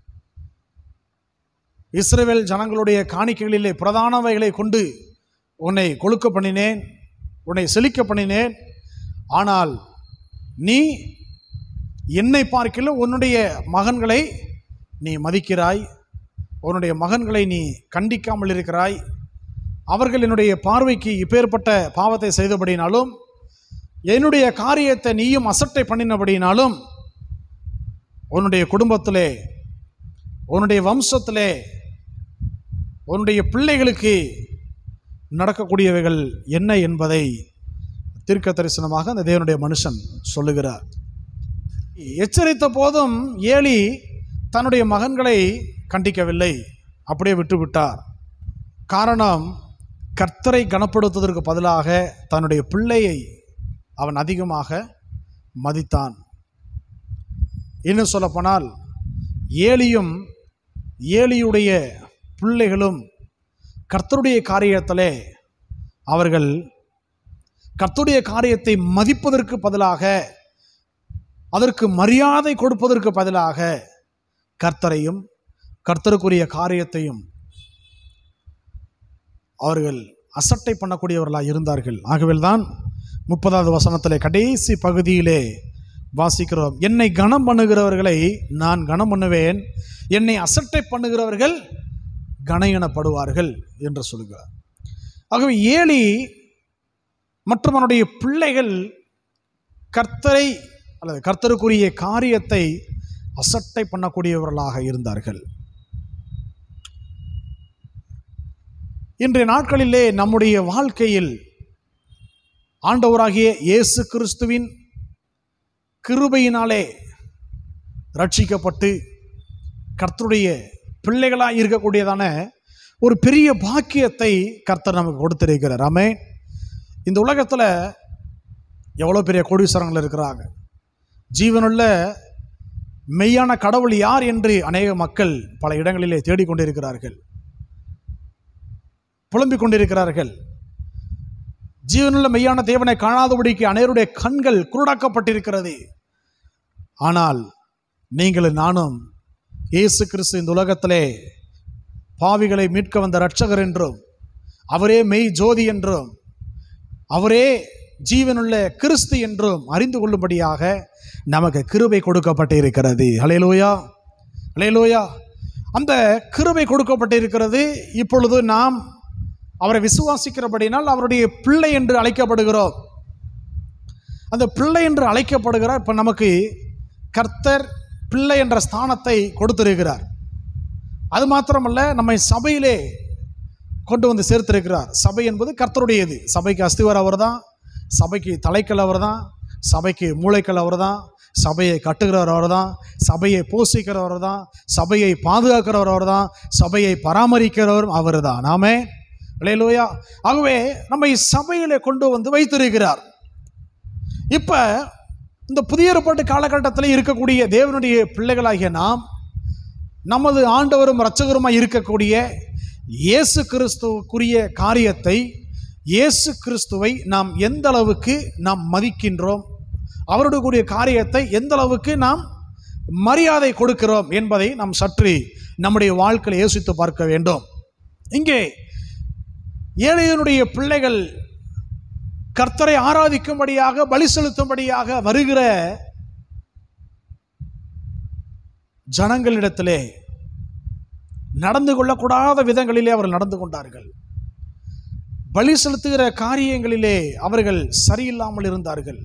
இஸ்ரவேல் ஜனங்களுடைய காணிக்கைகளிலே பிரதானவைகளை கொண்டு உன்னை கொழுக்க பண்ணினேன் உன்னை செழிக்க பண்ணினேன் ஆனால் நீ என்னை பார்க்கிலும் உன்னுடைய மகன்களை நீ மதிக்கிறாய் உன்னுடைய மகன்களை நீ கண்டிக்காமல் இருக்கிறாய் அவர்கள் என்னுடைய பார்வைக்கு இப்பேற்பட்ட பாவத்தை செய்தபடினாலும் என்னுடைய காரியத்தை நீயும் அசட்டை பண்ணினபடினாலும் உன்னுடைய குடும்பத்திலே உன்னுடைய வம்சத்திலே உன்னுடைய பிள்ளைகளுக்கு நடக்கக்கூடியவைகள் என்ன என்பதை தீர்க்க தரிசனமாக அந்த தேவனுடைய மனுஷன் சொல்லுகிறார் எச்சரித்த போதும் ஏலி தன்னுடைய மகன்களை கண்டிக்கவில்லை அப்படியே விட்டுவிட்டார் காரணம் கர்த்தரை கனப்படுத்துவதற்கு பதிலாக தன்னுடைய பிள்ளையை அவன் அதிகமாக மதித்தான் இன்னும் சொல்லப்போனால் ஏலியும் ஏலியுடைய பிள்ளைகளும் கர்த்தருடைய காரியத்திலே அவர்கள் கர்த்தருடைய காரியத்தை மதிப்பதற்கு பதிலாக அதற்கு மரியாதை கொடுப்பதற்கு பதிலாக கர்த்தரையும் கர்த்தருக்குரிய காரியத்தையும் அவர்கள் அசட்டை பண்ணக்கூடியவர்களாக இருந்தார்கள் ஆகவே தான் முப்பதாவது வசனத்திலே கடைசி பகுதியிலே வாசிக்கிறோம் என்னை கனம் பண்ணுகிறவர்களை நான் கனம் பண்ணுவேன் என்னை அசட்டை பண்ணுகிறவர்கள் கன எனப்படுவார்கள் என்று சொல்கிறார் ஆகவே ஏலி மற்றும் அவனுடைய பிள்ளைகள் கர்த்தரை அல்லது கர்த்தருக்குரிய காரியத்தை அசட்டை பண்ணக்கூடியவர்களாக இருந்தார்கள் இன்றைய நாட்களிலே நம்முடைய வாழ்க்கையில் ஆண்டவராகிய இயேசு கிறிஸ்துவின் கிருபையினாலே ரட்சிக்கப்பட்டு கர்த்தருடைய பிள்ளைகளாக இருக்கக்கூடியதான ஒரு பெரிய பாக்கியத்தை கர்த்தர் நமக்கு கொடுத்திருக்கிறார் ஆமே இந்த உலகத்தில் எவ்வளோ பெரிய கோடீஸ்வரங்கள் இருக்கிறாங்க ஜீவனுள்ள மெய்யான கடவுள் யார் என்று அநேக மக்கள் பல இடங்களிலே தேடிக்கொண்டிருக்கிறார்கள் புலம்பிக் கொண்டிருக்கிறார்கள் ஜீவனுள்ள மெய்யான தேவனை காணாதபடிக்கு அனைவருடைய கண்கள் குருடாக்கப்பட்டிருக்கிறது ஆனால் நீங்கள் நானும் இயேசு கிறிஸ்து இந்த உலகத்திலே பாவிகளை மீட்க வந்த இரட்சகர் என்றும் அவரே மெய் ஜோதி என்றும் அவரே ஜீவனுள்ள கிறிஸ்து என்றும் அறிந்து கொள்ளும்படியாக நமக்கு கிருபை கொடுக்கப்பட்டு இருக்கிறது ஹலேலூயா ஹலேலூயா அந்த கிருபை கொடுக்கப்பட்டு இருக்கிறது இப்பொழுது நாம் அவரை விசுவாசிக்கிறபடினால் அவருடைய பிள்ளை என்று அழைக்கப்படுகிறோம் அந்த பிள்ளை என்று அழைக்கப்படுகிறார் இப்போ நமக்கு கர்த்தர் பிள்ளை என்ற ஸ்தானத்தை கொடுத்திருக்கிறார் அது மாத்திரமல்ல நம்மை சபையிலே கொண்டு வந்து சேர்த்திருக்கிறார் சபை என்பது கர்த்தருடையது சபைக்கு அஸ்திவர் அவர் தான் சபைக்கு தலைக்கல் அவர் தான் சபைக்கு மூளைக்கல் அவர் தான் சபையை கட்டுகிறவர் அவர் தான் சபையை போஷிக்கிறவர் தான் சபையை பாதுகாக்கிறவர் அவர் தான் சபையை பராமரிக்கிறவரும் அவர் தான் நாமே இல்லையிலோயா ஆகவே நம்மை சபையிலே கொண்டு வந்து வைத்திருக்கிறார் இப்போ இந்த புதிய ஏற்பாட்டு காலகட்டத்தில் இருக்கக்கூடிய தேவனுடைய பிள்ளைகளாகிய நாம் நமது ஆண்டவரும் இரட்சகருமாய் இருக்கக்கூடிய இயேசு கிறிஸ்துவுக்குரிய காரியத்தை இயேசு கிறிஸ்துவை நாம் எந்த அளவுக்கு நாம் மதிக்கின்றோம் அவருடைய கூடிய காரியத்தை எந்த அளவுக்கு நாம் மரியாதை கொடுக்கிறோம் என்பதை நாம் சற்று நம்முடைய வாழ்க்கையில் யோசித்து பார்க்க வேண்டும் இங்கே ஏழையனுடைய பிள்ளைகள் கர்த்தரை ஆராதிக்கும்படியாக பலி செலுத்தும்படியாக வருகிற ஜனங்களிடத்திலே நடந்து கொள்ளக்கூடாத விதங்களிலே அவர்கள் நடந்து கொண்டார்கள் பலி செலுத்துகிற காரியங்களிலே அவர்கள் சரியில்லாமல் இருந்தார்கள்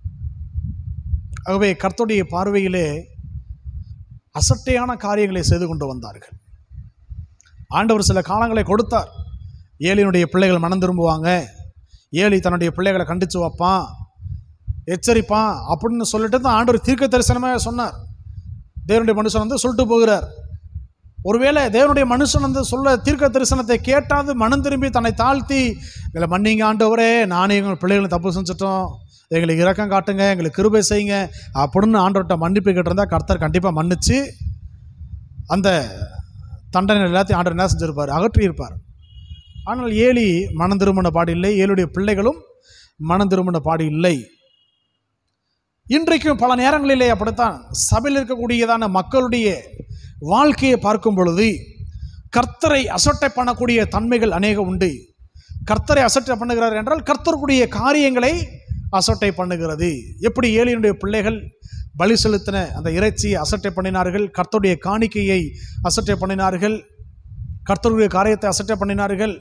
ஆகவே கர்த்தருடைய பார்வையிலே அசட்டையான காரியங்களை செய்து கொண்டு வந்தார்கள் ஆண்டவர் சில காலங்களை கொடுத்தார் ஏலியினுடைய பிள்ளைகள் மனம் திரும்புவாங்க ஏலி தன்னுடைய பிள்ளைகளை கண்டித்து வைப்பான் எச்சரிப்பான் அப்படின்னு சொல்லிட்டு தான் ஆண்டவர் தீர்க்க தரிசனமாக சொன்னார் தேவனுடைய மனுஷன் வந்து சொல்லிட்டு போகிறார் ஒருவேளை தேவனுடைய மனுஷன் வந்து சொல்ல தீர்க்க தரிசனத்தை கேட்டாது மனம் திரும்பி தன்னை தாழ்த்தி எங்களை மன்னிங்க ஆண்டவரே நானே எங்கள் பிள்ளைகளை தப்பு செஞ்சுட்டோம் எங்களுக்கு இரக்கம் காட்டுங்க எங்களுக்கு கிருபை செய்யுங்க அப்படின்னு ஆண்டவர்கிட்ட மன்னிப்பு கேட்டிருந்தா கர்த்தர் கண்டிப்பாக மன்னிச்சு அந்த தண்டனை எல்லாத்தையும் ஆண்டவர் என்ன செஞ்சிருப்பார் அகற்றியிருப்பார் ஆனால் ஏலி மனம் திரும்பின பாடு இல்லை ஏழுடைய பிள்ளைகளும் மனம் திரும்பின பாடு இல்லை இன்றைக்கும் பல நேரங்களிலே அப்படித்தான் சபையில் இருக்கக்கூடியதான மக்களுடைய வாழ்க்கையை பார்க்கும் பொழுது கர்த்தரை அசட்டை பண்ணக்கூடிய தன்மைகள் அநேகம் உண்டு கர்த்தரை அசட்டை பண்ணுகிறார் என்றால் கர்த்தருக்குரிய காரியங்களை அசட்டை பண்ணுகிறது எப்படி ஏலியனுடைய பிள்ளைகள் பலி செலுத்தின அந்த இறைச்சியை அசட்டை பண்ணினார்கள் கர்த்தருடைய காணிக்கையை அசட்டை பண்ணினார்கள் கர்த்தருடைய காரியத்தை அசட்டை பண்ணினார்கள்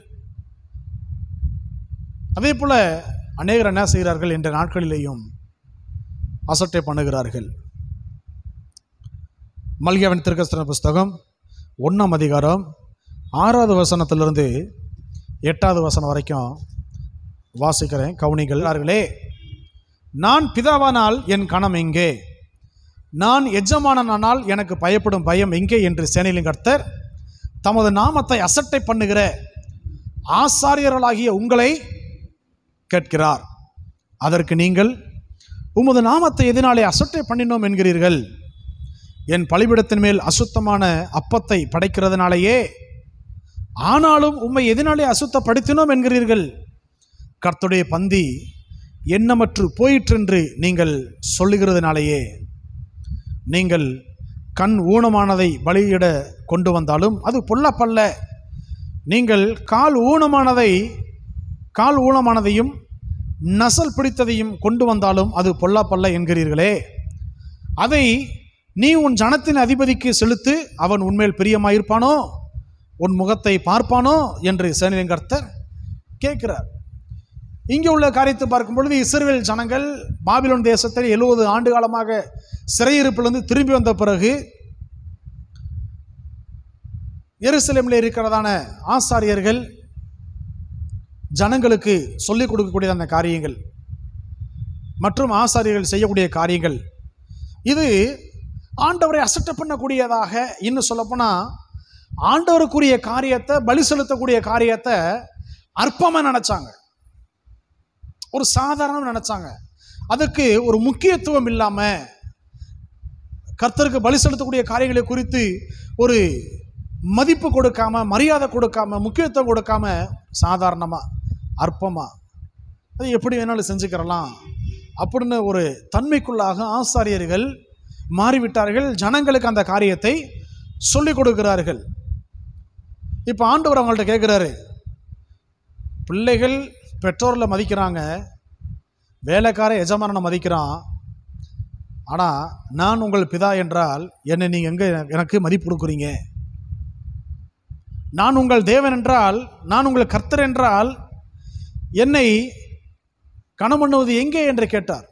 அதே போல அநேகர் என்ன செய்கிறார்கள் என்ற நாட்களிலேயும் அசட்டை பண்ணுகிறார்கள் மல்கியாவின் திருக்கஸ்தன புஸ்தகம் ஒன்றாம் அதிகாரம் ஆறாவது வசனத்திலிருந்து எட்டாவது வசனம் வரைக்கும் வாசிக்கிறேன் கவுனிகளார்களே நான் பிதாவானால் என் கணம் எங்கே நான் எஜமானனானால் எனக்கு பயப்படும் பயம் எங்கே என்று சேனையிலும் கர்த்தர் தமது நாமத்தை அசட்டை பண்ணுகிற ஆசாரியர்களாகிய உங்களை கேட்கிறார் அதற்கு நீங்கள் உமது நாமத்தை எதனாலே அசட்டை பண்ணினோம் என்கிறீர்கள் என் பலிபிடத்தின் மேல் அசுத்தமான அப்பத்தை படைக்கிறதுனாலேயே ஆனாலும் உம்மை எதனாலே அசுத்தப்படுத்தினோம் என்கிறீர்கள் கர்த்தருடைய பந்தி எண்ணமற்று போயிற்றென்று நீங்கள் சொல்லுகிறதுனாலேயே நீங்கள் கண் ஊனமானதை பலியிட கொண்டு வந்தாலும் அது பொல்லப்பல்ல நீங்கள் கால் ஊனமானதை கால் ஊனமானதையும் நசல் பிடித்ததையும் கொண்டு வந்தாலும் அது பொல்லாப்பல்ல என்கிறீர்களே அதை நீ உன் ஜனத்தின் அதிபதிக்கு செலுத்து அவன் உன்மேல் பிரியமாயிருப்பானோ உன் முகத்தை பார்ப்பானோ என்று சேனையின் கர்த்தர் கேட்கிறார் இங்கே உள்ள காரியத்தை பார்க்கும் பொழுது இஸ்ரவேல் ஜனங்கள் பாபிலோன் தேசத்தில் எழுபது ஆண்டு காலமாக சிறையிருப்பிலிருந்து திரும்பி வந்த பிறகு எருசலேமில் இருக்கிறதான ஆசாரியர்கள் ஜனங்களுக்கு சொல்லிக் கொடுக்கக்கூடிய அந்த காரியங்கள் மற்றும் ஆசாரியர்கள் செய்யக்கூடிய காரியங்கள் இது ஆண்டவரை அசட்ட பண்ணக்கூடியதாக இன்னும் சொல்லப்போனால் ஆண்டவருக்குரிய காரியத்தை பலி செலுத்தக்கூடிய காரியத்தை அற்பமாக நினச்சாங்க ஒரு சாதாரணம் நினச்சாங்க அதுக்கு ஒரு முக்கியத்துவம் இல்லாமல் கர்த்தருக்கு பலி செலுத்தக்கூடிய காரியங்களை குறித்து ஒரு மதிப்பு கொடுக்காம மரியாதை கொடுக்காம முக்கியத்துவம் கொடுக்காம சாதாரணமாக அற்பமாக அது எப்படி வேணாலும் செஞ்சுக்கிறலாம் அப்படின்னு ஒரு தன்மைக்குள்ளாக ஆசாரியர்கள் மாறிவிட்டார்கள் ஜனங்களுக்கு அந்த காரியத்தை சொல்லிக் கொடுக்கிறார்கள் இப்போ ஆண்டவர் அவங்கள்ட்ட கேட்குறாரு பிள்ளைகள் பெற்றோரில் மதிக்கிறாங்க வேலைக்கார எஜமானனை மதிக்கிறான் ஆனால் நான் உங்கள் பிதா என்றால் என்னை நீங்கள் எங்கே எனக்கு மதிப்பு கொடுக்குறீங்க நான் உங்கள் தேவன் என்றால் நான் உங்கள் கர்த்தர் என்றால் என்னை கணம் பண்ணுவது எங்கே என்று கேட்டார்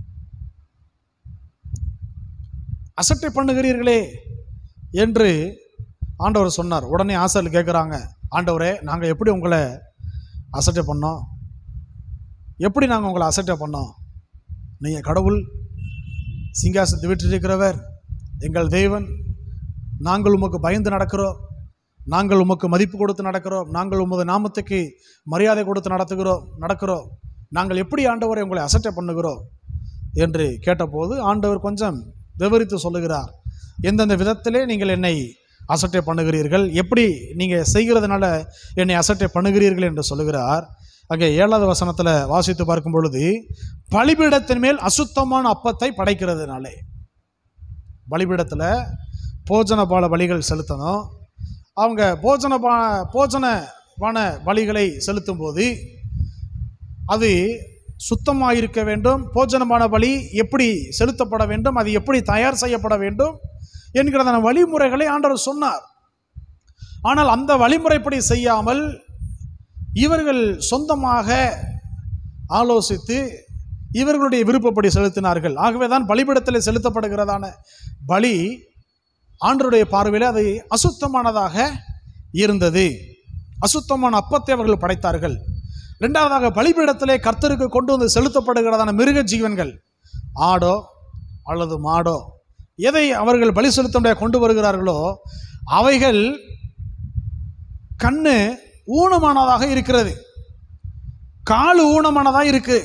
அசட்டை பண்ணுகிறீர்களே என்று ஆண்டவர் சொன்னார் உடனே ஆசிரியர் கேட்குறாங்க ஆண்டவரே நாங்கள் எப்படி உங்களை அசட்டை பண்ணோம் எப்படி நாங்கள் உங்களை அசட்டை பண்ணோம் நீங்கள் கடவுள் சிங்காசத்தை விட்டிருக்கிறவர் எங்கள் தேவன் நாங்கள் உமக்கு பயந்து நடக்கிறோம் நாங்கள் உமக்கு மதிப்பு கொடுத்து நடக்கிறோம் நாங்கள் உமது நாமத்துக்கு மரியாதை கொடுத்து நடத்துகிறோம் நடக்கிறோம் நாங்கள் எப்படி ஆண்டவரை உங்களை அசட்டை பண்ணுகிறோம் என்று கேட்டபோது ஆண்டவர் கொஞ்சம் விவரித்து சொல்லுகிறார் எந்தெந்த விதத்திலே நீங்கள் என்னை அசட்டை பண்ணுகிறீர்கள் எப்படி நீங்கள் செய்கிறதுனால என்னை அசட்டை பண்ணுகிறீர்கள் என்று சொல்லுகிறார் அங்கே ஏழாவது வசனத்தில் வாசித்து பார்க்கும் பொழுது பலிபீடத்தின் மேல் அசுத்தமான அப்பத்தை படைக்கிறதுனாலே பலிபீடத்தில் போஜன பால பலிகள் செலுத்தணும் அவங்க போஜன பா போஜனமான பலிகளை செலுத்தும் போது அது சுத்தமாக இருக்க வேண்டும் போஜனமான பலி எப்படி செலுத்தப்பட வேண்டும் அது எப்படி தயார் செய்யப்பட வேண்டும் என்கிறதான வழிமுறைகளை ஆண்டவர் சொன்னார் ஆனால் அந்த வழிமுறைப்படி செய்யாமல் இவர்கள் சொந்தமாக ஆலோசித்து இவர்களுடைய விருப்பப்படி செலுத்தினார்கள் ஆகவே தான் பலிபீடத்தில் செலுத்தப்படுகிறதான பலி ஆண்டருடைய பார்வையில் அது அசுத்தமானதாக இருந்தது அசுத்தமான அப்பத்தை அவர்கள் படைத்தார்கள் ரெண்டாவதாக பலிபீடத்திலே கர்த்தருக்கு கொண்டு வந்து செலுத்தப்படுகிறதான மிருக ஜீவன்கள் ஆடோ அல்லது மாடோ எதை அவர்கள் பலி செலுத்த முடியாது கொண்டு வருகிறார்களோ அவைகள் கண்ணு ஊனமானதாக இருக்கிறது கால் ஊனமானதாக இருக்கு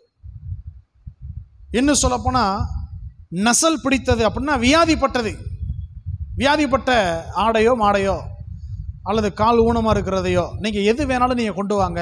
இன்னும் சொல்லப்போனால் நசல் பிடித்தது அப்படின்னா வியாதிப்பட்டது வியாதிப்பட்ட ஆடையோ மாடையோ அல்லது கால் ஊனமாக இருக்கிறதையோ நீங்கள் எது வேணாலும் நீங்கள் கொண்டு வாங்க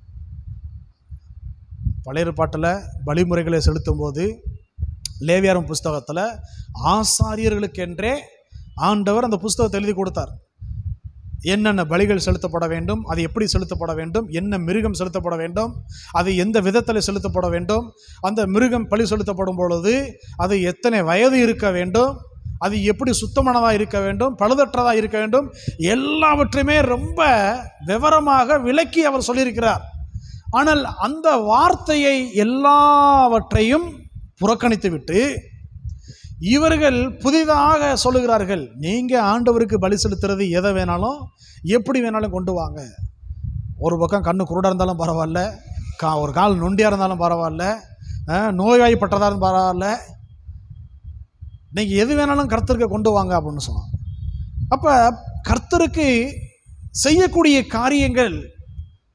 பழைய ஏற்பாட்டில் வழிமுறைகளை செலுத்தும் போது லேவியாரம் புஸ்தகத்தில் ஆசாரியர்களுக்கென்றே ஆண்டவர் அந்த புஸ்தகத்தை எழுதி கொடுத்தார் என்னென்ன பலிகள் செலுத்தப்பட வேண்டும் அது எப்படி செலுத்தப்பட வேண்டும் என்ன மிருகம் செலுத்தப்பட வேண்டும் அது எந்த விதத்தில் செலுத்தப்பட வேண்டும் அந்த மிருகம் பலி செலுத்தப்படும் பொழுது அது எத்தனை வயது இருக்க வேண்டும் அது எப்படி சுத்தமானதாக இருக்க வேண்டும் பழுதற்றதாக இருக்க வேண்டும் எல்லாவற்றையுமே ரொம்ப விவரமாக விளக்கி அவர் சொல்லியிருக்கிறார் ஆனால் அந்த வார்த்தையை எல்லாவற்றையும் புறக்கணித்து விட்டு இவர்கள் புதிதாக சொல்லுகிறார்கள் நீங்கள் ஆண்டவருக்கு பலி செலுத்துறது எதை வேணாலும் எப்படி வேணாலும் கொண்டு வாங்க ஒரு பக்கம் கண்ணு குருடாக இருந்தாலும் பரவாயில்ல கா ஒரு கால் நொண்டியாக இருந்தாலும் பரவாயில்ல அஹ், நோய்வாய்ப்பட்டதாக இருந்தாலும் பரவாயில்ல நீங்கள் எது வேணாலும் கர்த்தருக்கு கொண்டு வாங்க அப்படின்னு சொன்னாங்க அப்போ கர்த்தருக்கு செய்யக்கூடிய காரியங்கள்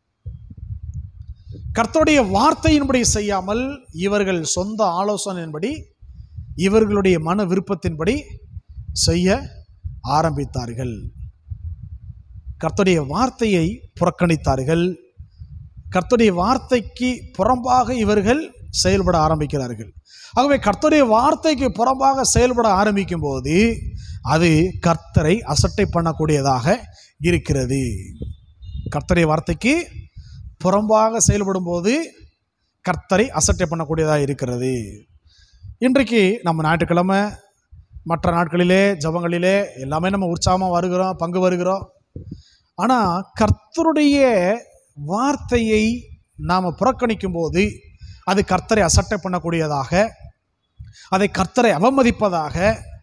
கர்த்தருடைய வார்த்தையின்படி செய்யாமல் இவர்கள் சொந்த ஆலோசனையின்படி இவர்களுடைய மன விருப்பத்தின்படி செய்ய ஆரம்பித்தார்கள் கர்த்தருடைய வார்த்தையை புறக்கணித்தார்கள் கர்த்தருடைய வார்த்தைக்கு புறம்பாக இவர்கள் செயல்பட ஆரம்பிக்கிறார்கள் ஆகவே கர்த்தருடைய வார்த்தைக்கு புறம்பாக செயல்பட ஆரம்பிக்கும் போது அது கர்த்தரை அசட்டை பண்ணக்கூடியதாக இருக்கிறது கர்த்தருடைய வார்த்தைக்கு புறம்பாக செயல்படும் போது கர்த்தரை அசட்டை பண்ணக்கூடியதாக இருக்கிறது இன்றைக்கு நம்ம ஞாயிற்றுக்கிழமை மற்ற நாட்களிலே ஜபங்களிலே எல்லாமே நம்ம உற்சாகமாக வருகிறோம் பங்கு வருகிறோம் ஆனால் கர்த்தருடைய வார்த்தையை நாம் புறக்கணிக்கும் போது அது கர்த்தரை அசட்டை பண்ணக்கூடியதாக அதை கர்த்தரை அவமதிப்பதாக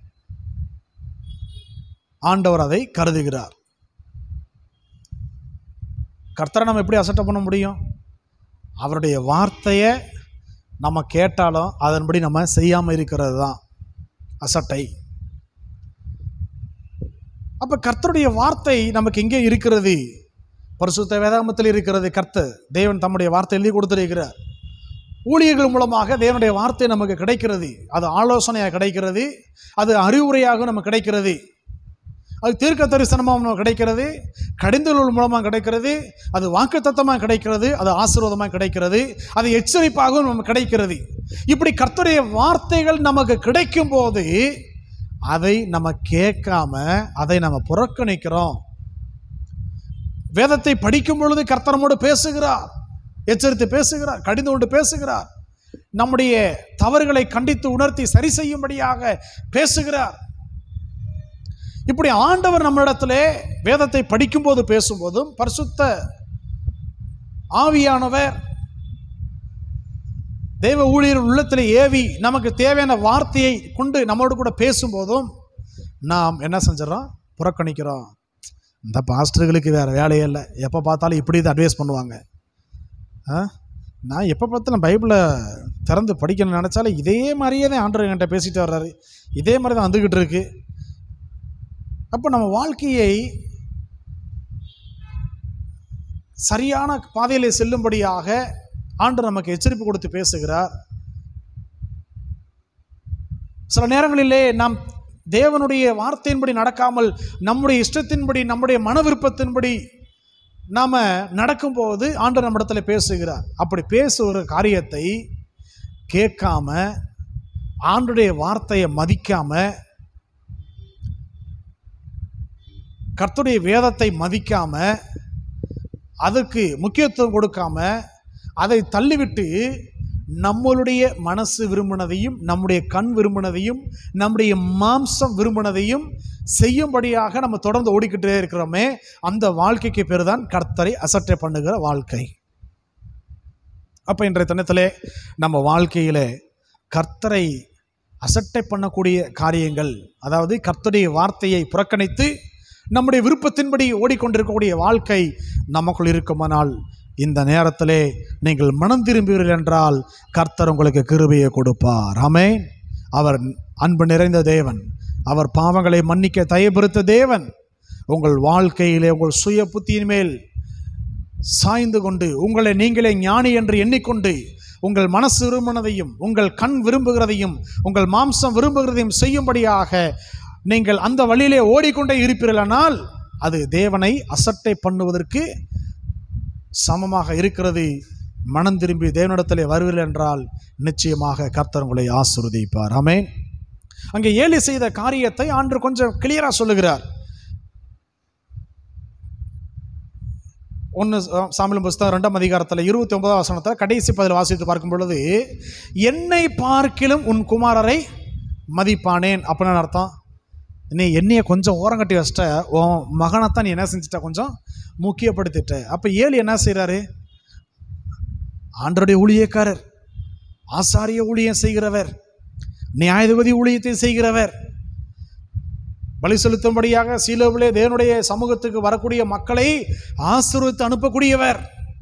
ஆண்டவர் அதை கருதுகிறார் கர்த்தரை நம்ம எப்படி அசட்டை பண்ண முடியும் அவருடைய வார்த்தையை நம்ம கேட்டாலும் அதன்படி நம்ம செய்யாமல் இருக்கிறது தான் அசட்டை அப்போ கர்த்தருடைய வார்த்தை நமக்கு எங்கே இருக்கிறது பரிசுத்த வேதாகமத்தில் இருக்கிறது கர்த்தர் தேவன் தம்முடைய வார்த்தை எழுதி கொடுத்திருக்கிறார் ஊழியர்கள் மூலமாக தேவனுடைய வார்த்தை நமக்கு கிடைக்கிறது அது ஆலோசனையாக கிடைக்கிறது அது அறிவுரையாக நமக்கு கிடைக்கிறது அது தீர்க்க தரிசனமாக நமக்கு கிடைக்கிறது கடிந்துகள் மூலமாக கிடைக்கிறது அது வாக்குத்தத்தமாக கிடைக்கிறது அது ஆசீர்வாதமாக கிடைக்கிறது அது எச்சரிப்பாகவும் நமக்கு கிடைக்கிறது இப்படி கர்த்தருடைய வார்த்தைகள் நமக்கு கிடைக்கும் போது அதை நம்ம கேட்காம அதை நம்ம புறக்கணிக்கிறோம் வேதத்தை படிக்கும் பொழுது கர்த்தரமோடு பேசுகிறார் எச்சரித்து பேசுகிறார் கடிந்து கொண்டு பேசுகிறார் நம்முடைய தவறுகளை கண்டித்து உணர்த்தி சரி செய்யும்படியாக பேசுகிறார் இப்படி ஆண்டவர் நம்மிடத்திலே வேதத்தை படிக்கும்போது பேசும்போதும் பரிசுத்த ஆவியானவர் தேவ ஊழியர் உள்ளத்தில் ஏவி நமக்கு தேவையான வார்த்தையை கொண்டு நம்மோடு கூட பேசும்போதும் நாம் என்ன செஞ்சிடறோம் புறக்கணிக்கிறோம் இந்த பாஸ்டர்களுக்கு வேறு வேலையே இல்லை எப்போ பார்த்தாலும் இப்படி தான் அட்வைஸ் பண்ணுவாங்க ஆ நான் எப்போ பார்த்தாலும் பைபிளை திறந்து படிக்கணும்னு நினச்சாலும் இதே மாதிரியே தான் ஆண்டவர் என்கிட்ட பேசிட்டு வர்றாரு இதே மாதிரி தான் வந்துக்கிட்டு இருக்கு அப்போ நம்ம வாழ்க்கையை சரியான பாதையில் செல்லும்படியாக ஆண்டு நமக்கு எச்சரிப்பு கொடுத்து பேசுகிறார் சில நேரங்களிலே நாம் தேவனுடைய வார்த்தையின்படி நடக்காமல் நம்முடைய இஷ்டத்தின்படி நம்முடைய மன விருப்பத்தின்படி நாம் நடக்கும்போது ஆண்டு நம்மிடத்தில் பேசுகிறார் அப்படி பேசுகிற காரியத்தை கேட்காம ஆண்டுடைய வார்த்தையை மதிக்காம கர்த்தருடைய வேதத்தை மதிக்காம அதற்கு முக்கியத்துவம் கொடுக்காம அதை தள்ளிவிட்டு நம்மளுடைய மனசு விரும்பினதையும் நம்முடைய கண் விரும்பினதையும் நம்முடைய மாம்சம் விரும்பினதையும் செய்யும்படியாக நம்ம தொடர்ந்து ஓடிக்கிட்டே இருக்கிறோமே அந்த வாழ்க்கைக்கு பேர் தான் கர்த்தரை அசட்டை பண்ணுகிற வாழ்க்கை அப்போ இன்றைய தினத்திலே நம்ம வாழ்க்கையில் கர்த்தரை அசட்டை பண்ணக்கூடிய காரியங்கள் அதாவது கர்த்தருடைய வார்த்தையை புறக்கணித்து நம்முடைய விருப்பத்தின்படி ஓடிக்கொண்டிருக்கக்கூடிய வாழ்க்கை நமக்குள் இருக்குமானால் இந்த நேரத்திலே நீங்கள் மனம் திரும்புவீர்கள் என்றால் கர்த்தர் உங்களுக்கு கிருபையை கொடுப்பார் ஆமென் அவர் அன்பு நிறைந்த தேவன் அவர் பாவங்களை மன்னிக்க தயபெருத்த தேவன் உங்கள் வாழ்க்கையிலே உங்கள் சுய புத்தியின் மேல் சாய்ந்து கொண்டு உங்களை நீங்களே ஞானி என்று எண்ணிக்கொண்டு உங்கள் மனசு விரும்பினதையும் உங்கள் கண் விரும்புகிறதையும் உங்கள் மாம்சம் விரும்புகிறதையும் செய்யும்படியாக நீங்கள் அந்த வழியிலே ஓடிக்கொண்டே இருப்பீர்களானால் அது தேவனை அசட்டை பண்ணுவதற்கு சமமாக இருக்கிறது மனம் திரும்பி தேவனிடத்திலே வருவீர்கள் என்றால் நிச்சயமாக கர்த்தர் உங்களை ஆசிர்வதிப்பார் ஆமென் அங்கே ஏலி செய்த காரியத்தை ஆண்டு கொஞ்சம் கிளியராக சொல்லுகிறார் ஒன்று சாமிலும் புஸ்தகம் ரெண்டாம் அதிகாரத்தில் இருபத்தி ஒன்பதாம் வசனத்தில் கடைசி பதில் வாசித்து பார்க்கும் பொழுது என்னை பார்க்கிலும் உன் குமாரரை மதிப்பானேன் அப்படின்னு அர்த்தம் நீ என்னைய கொஞ்சம் ஓரங்கட்டி வச்சிட்ட உன் மகனைத்தான் நீ என்ன செஞ்சிட்ட கொஞ்சம் முக்கியப்படுத்திட்ட அப்போ ஏழு என்ன செய்கிறாரு ஆண்டருடைய ஊழியக்காரர் ஆசாரிய ஊழியம் செய்கிறவர் நியாயாதிபதி ஊழியத்தை செய்கிறவர் பலி செலுத்தும்படியாக சீலோவிலே தேவனுடைய சமூகத்துக்கு வரக்கூடிய மக்களை ஆசீர்வதித்து அனுப்பக்கூடியவர்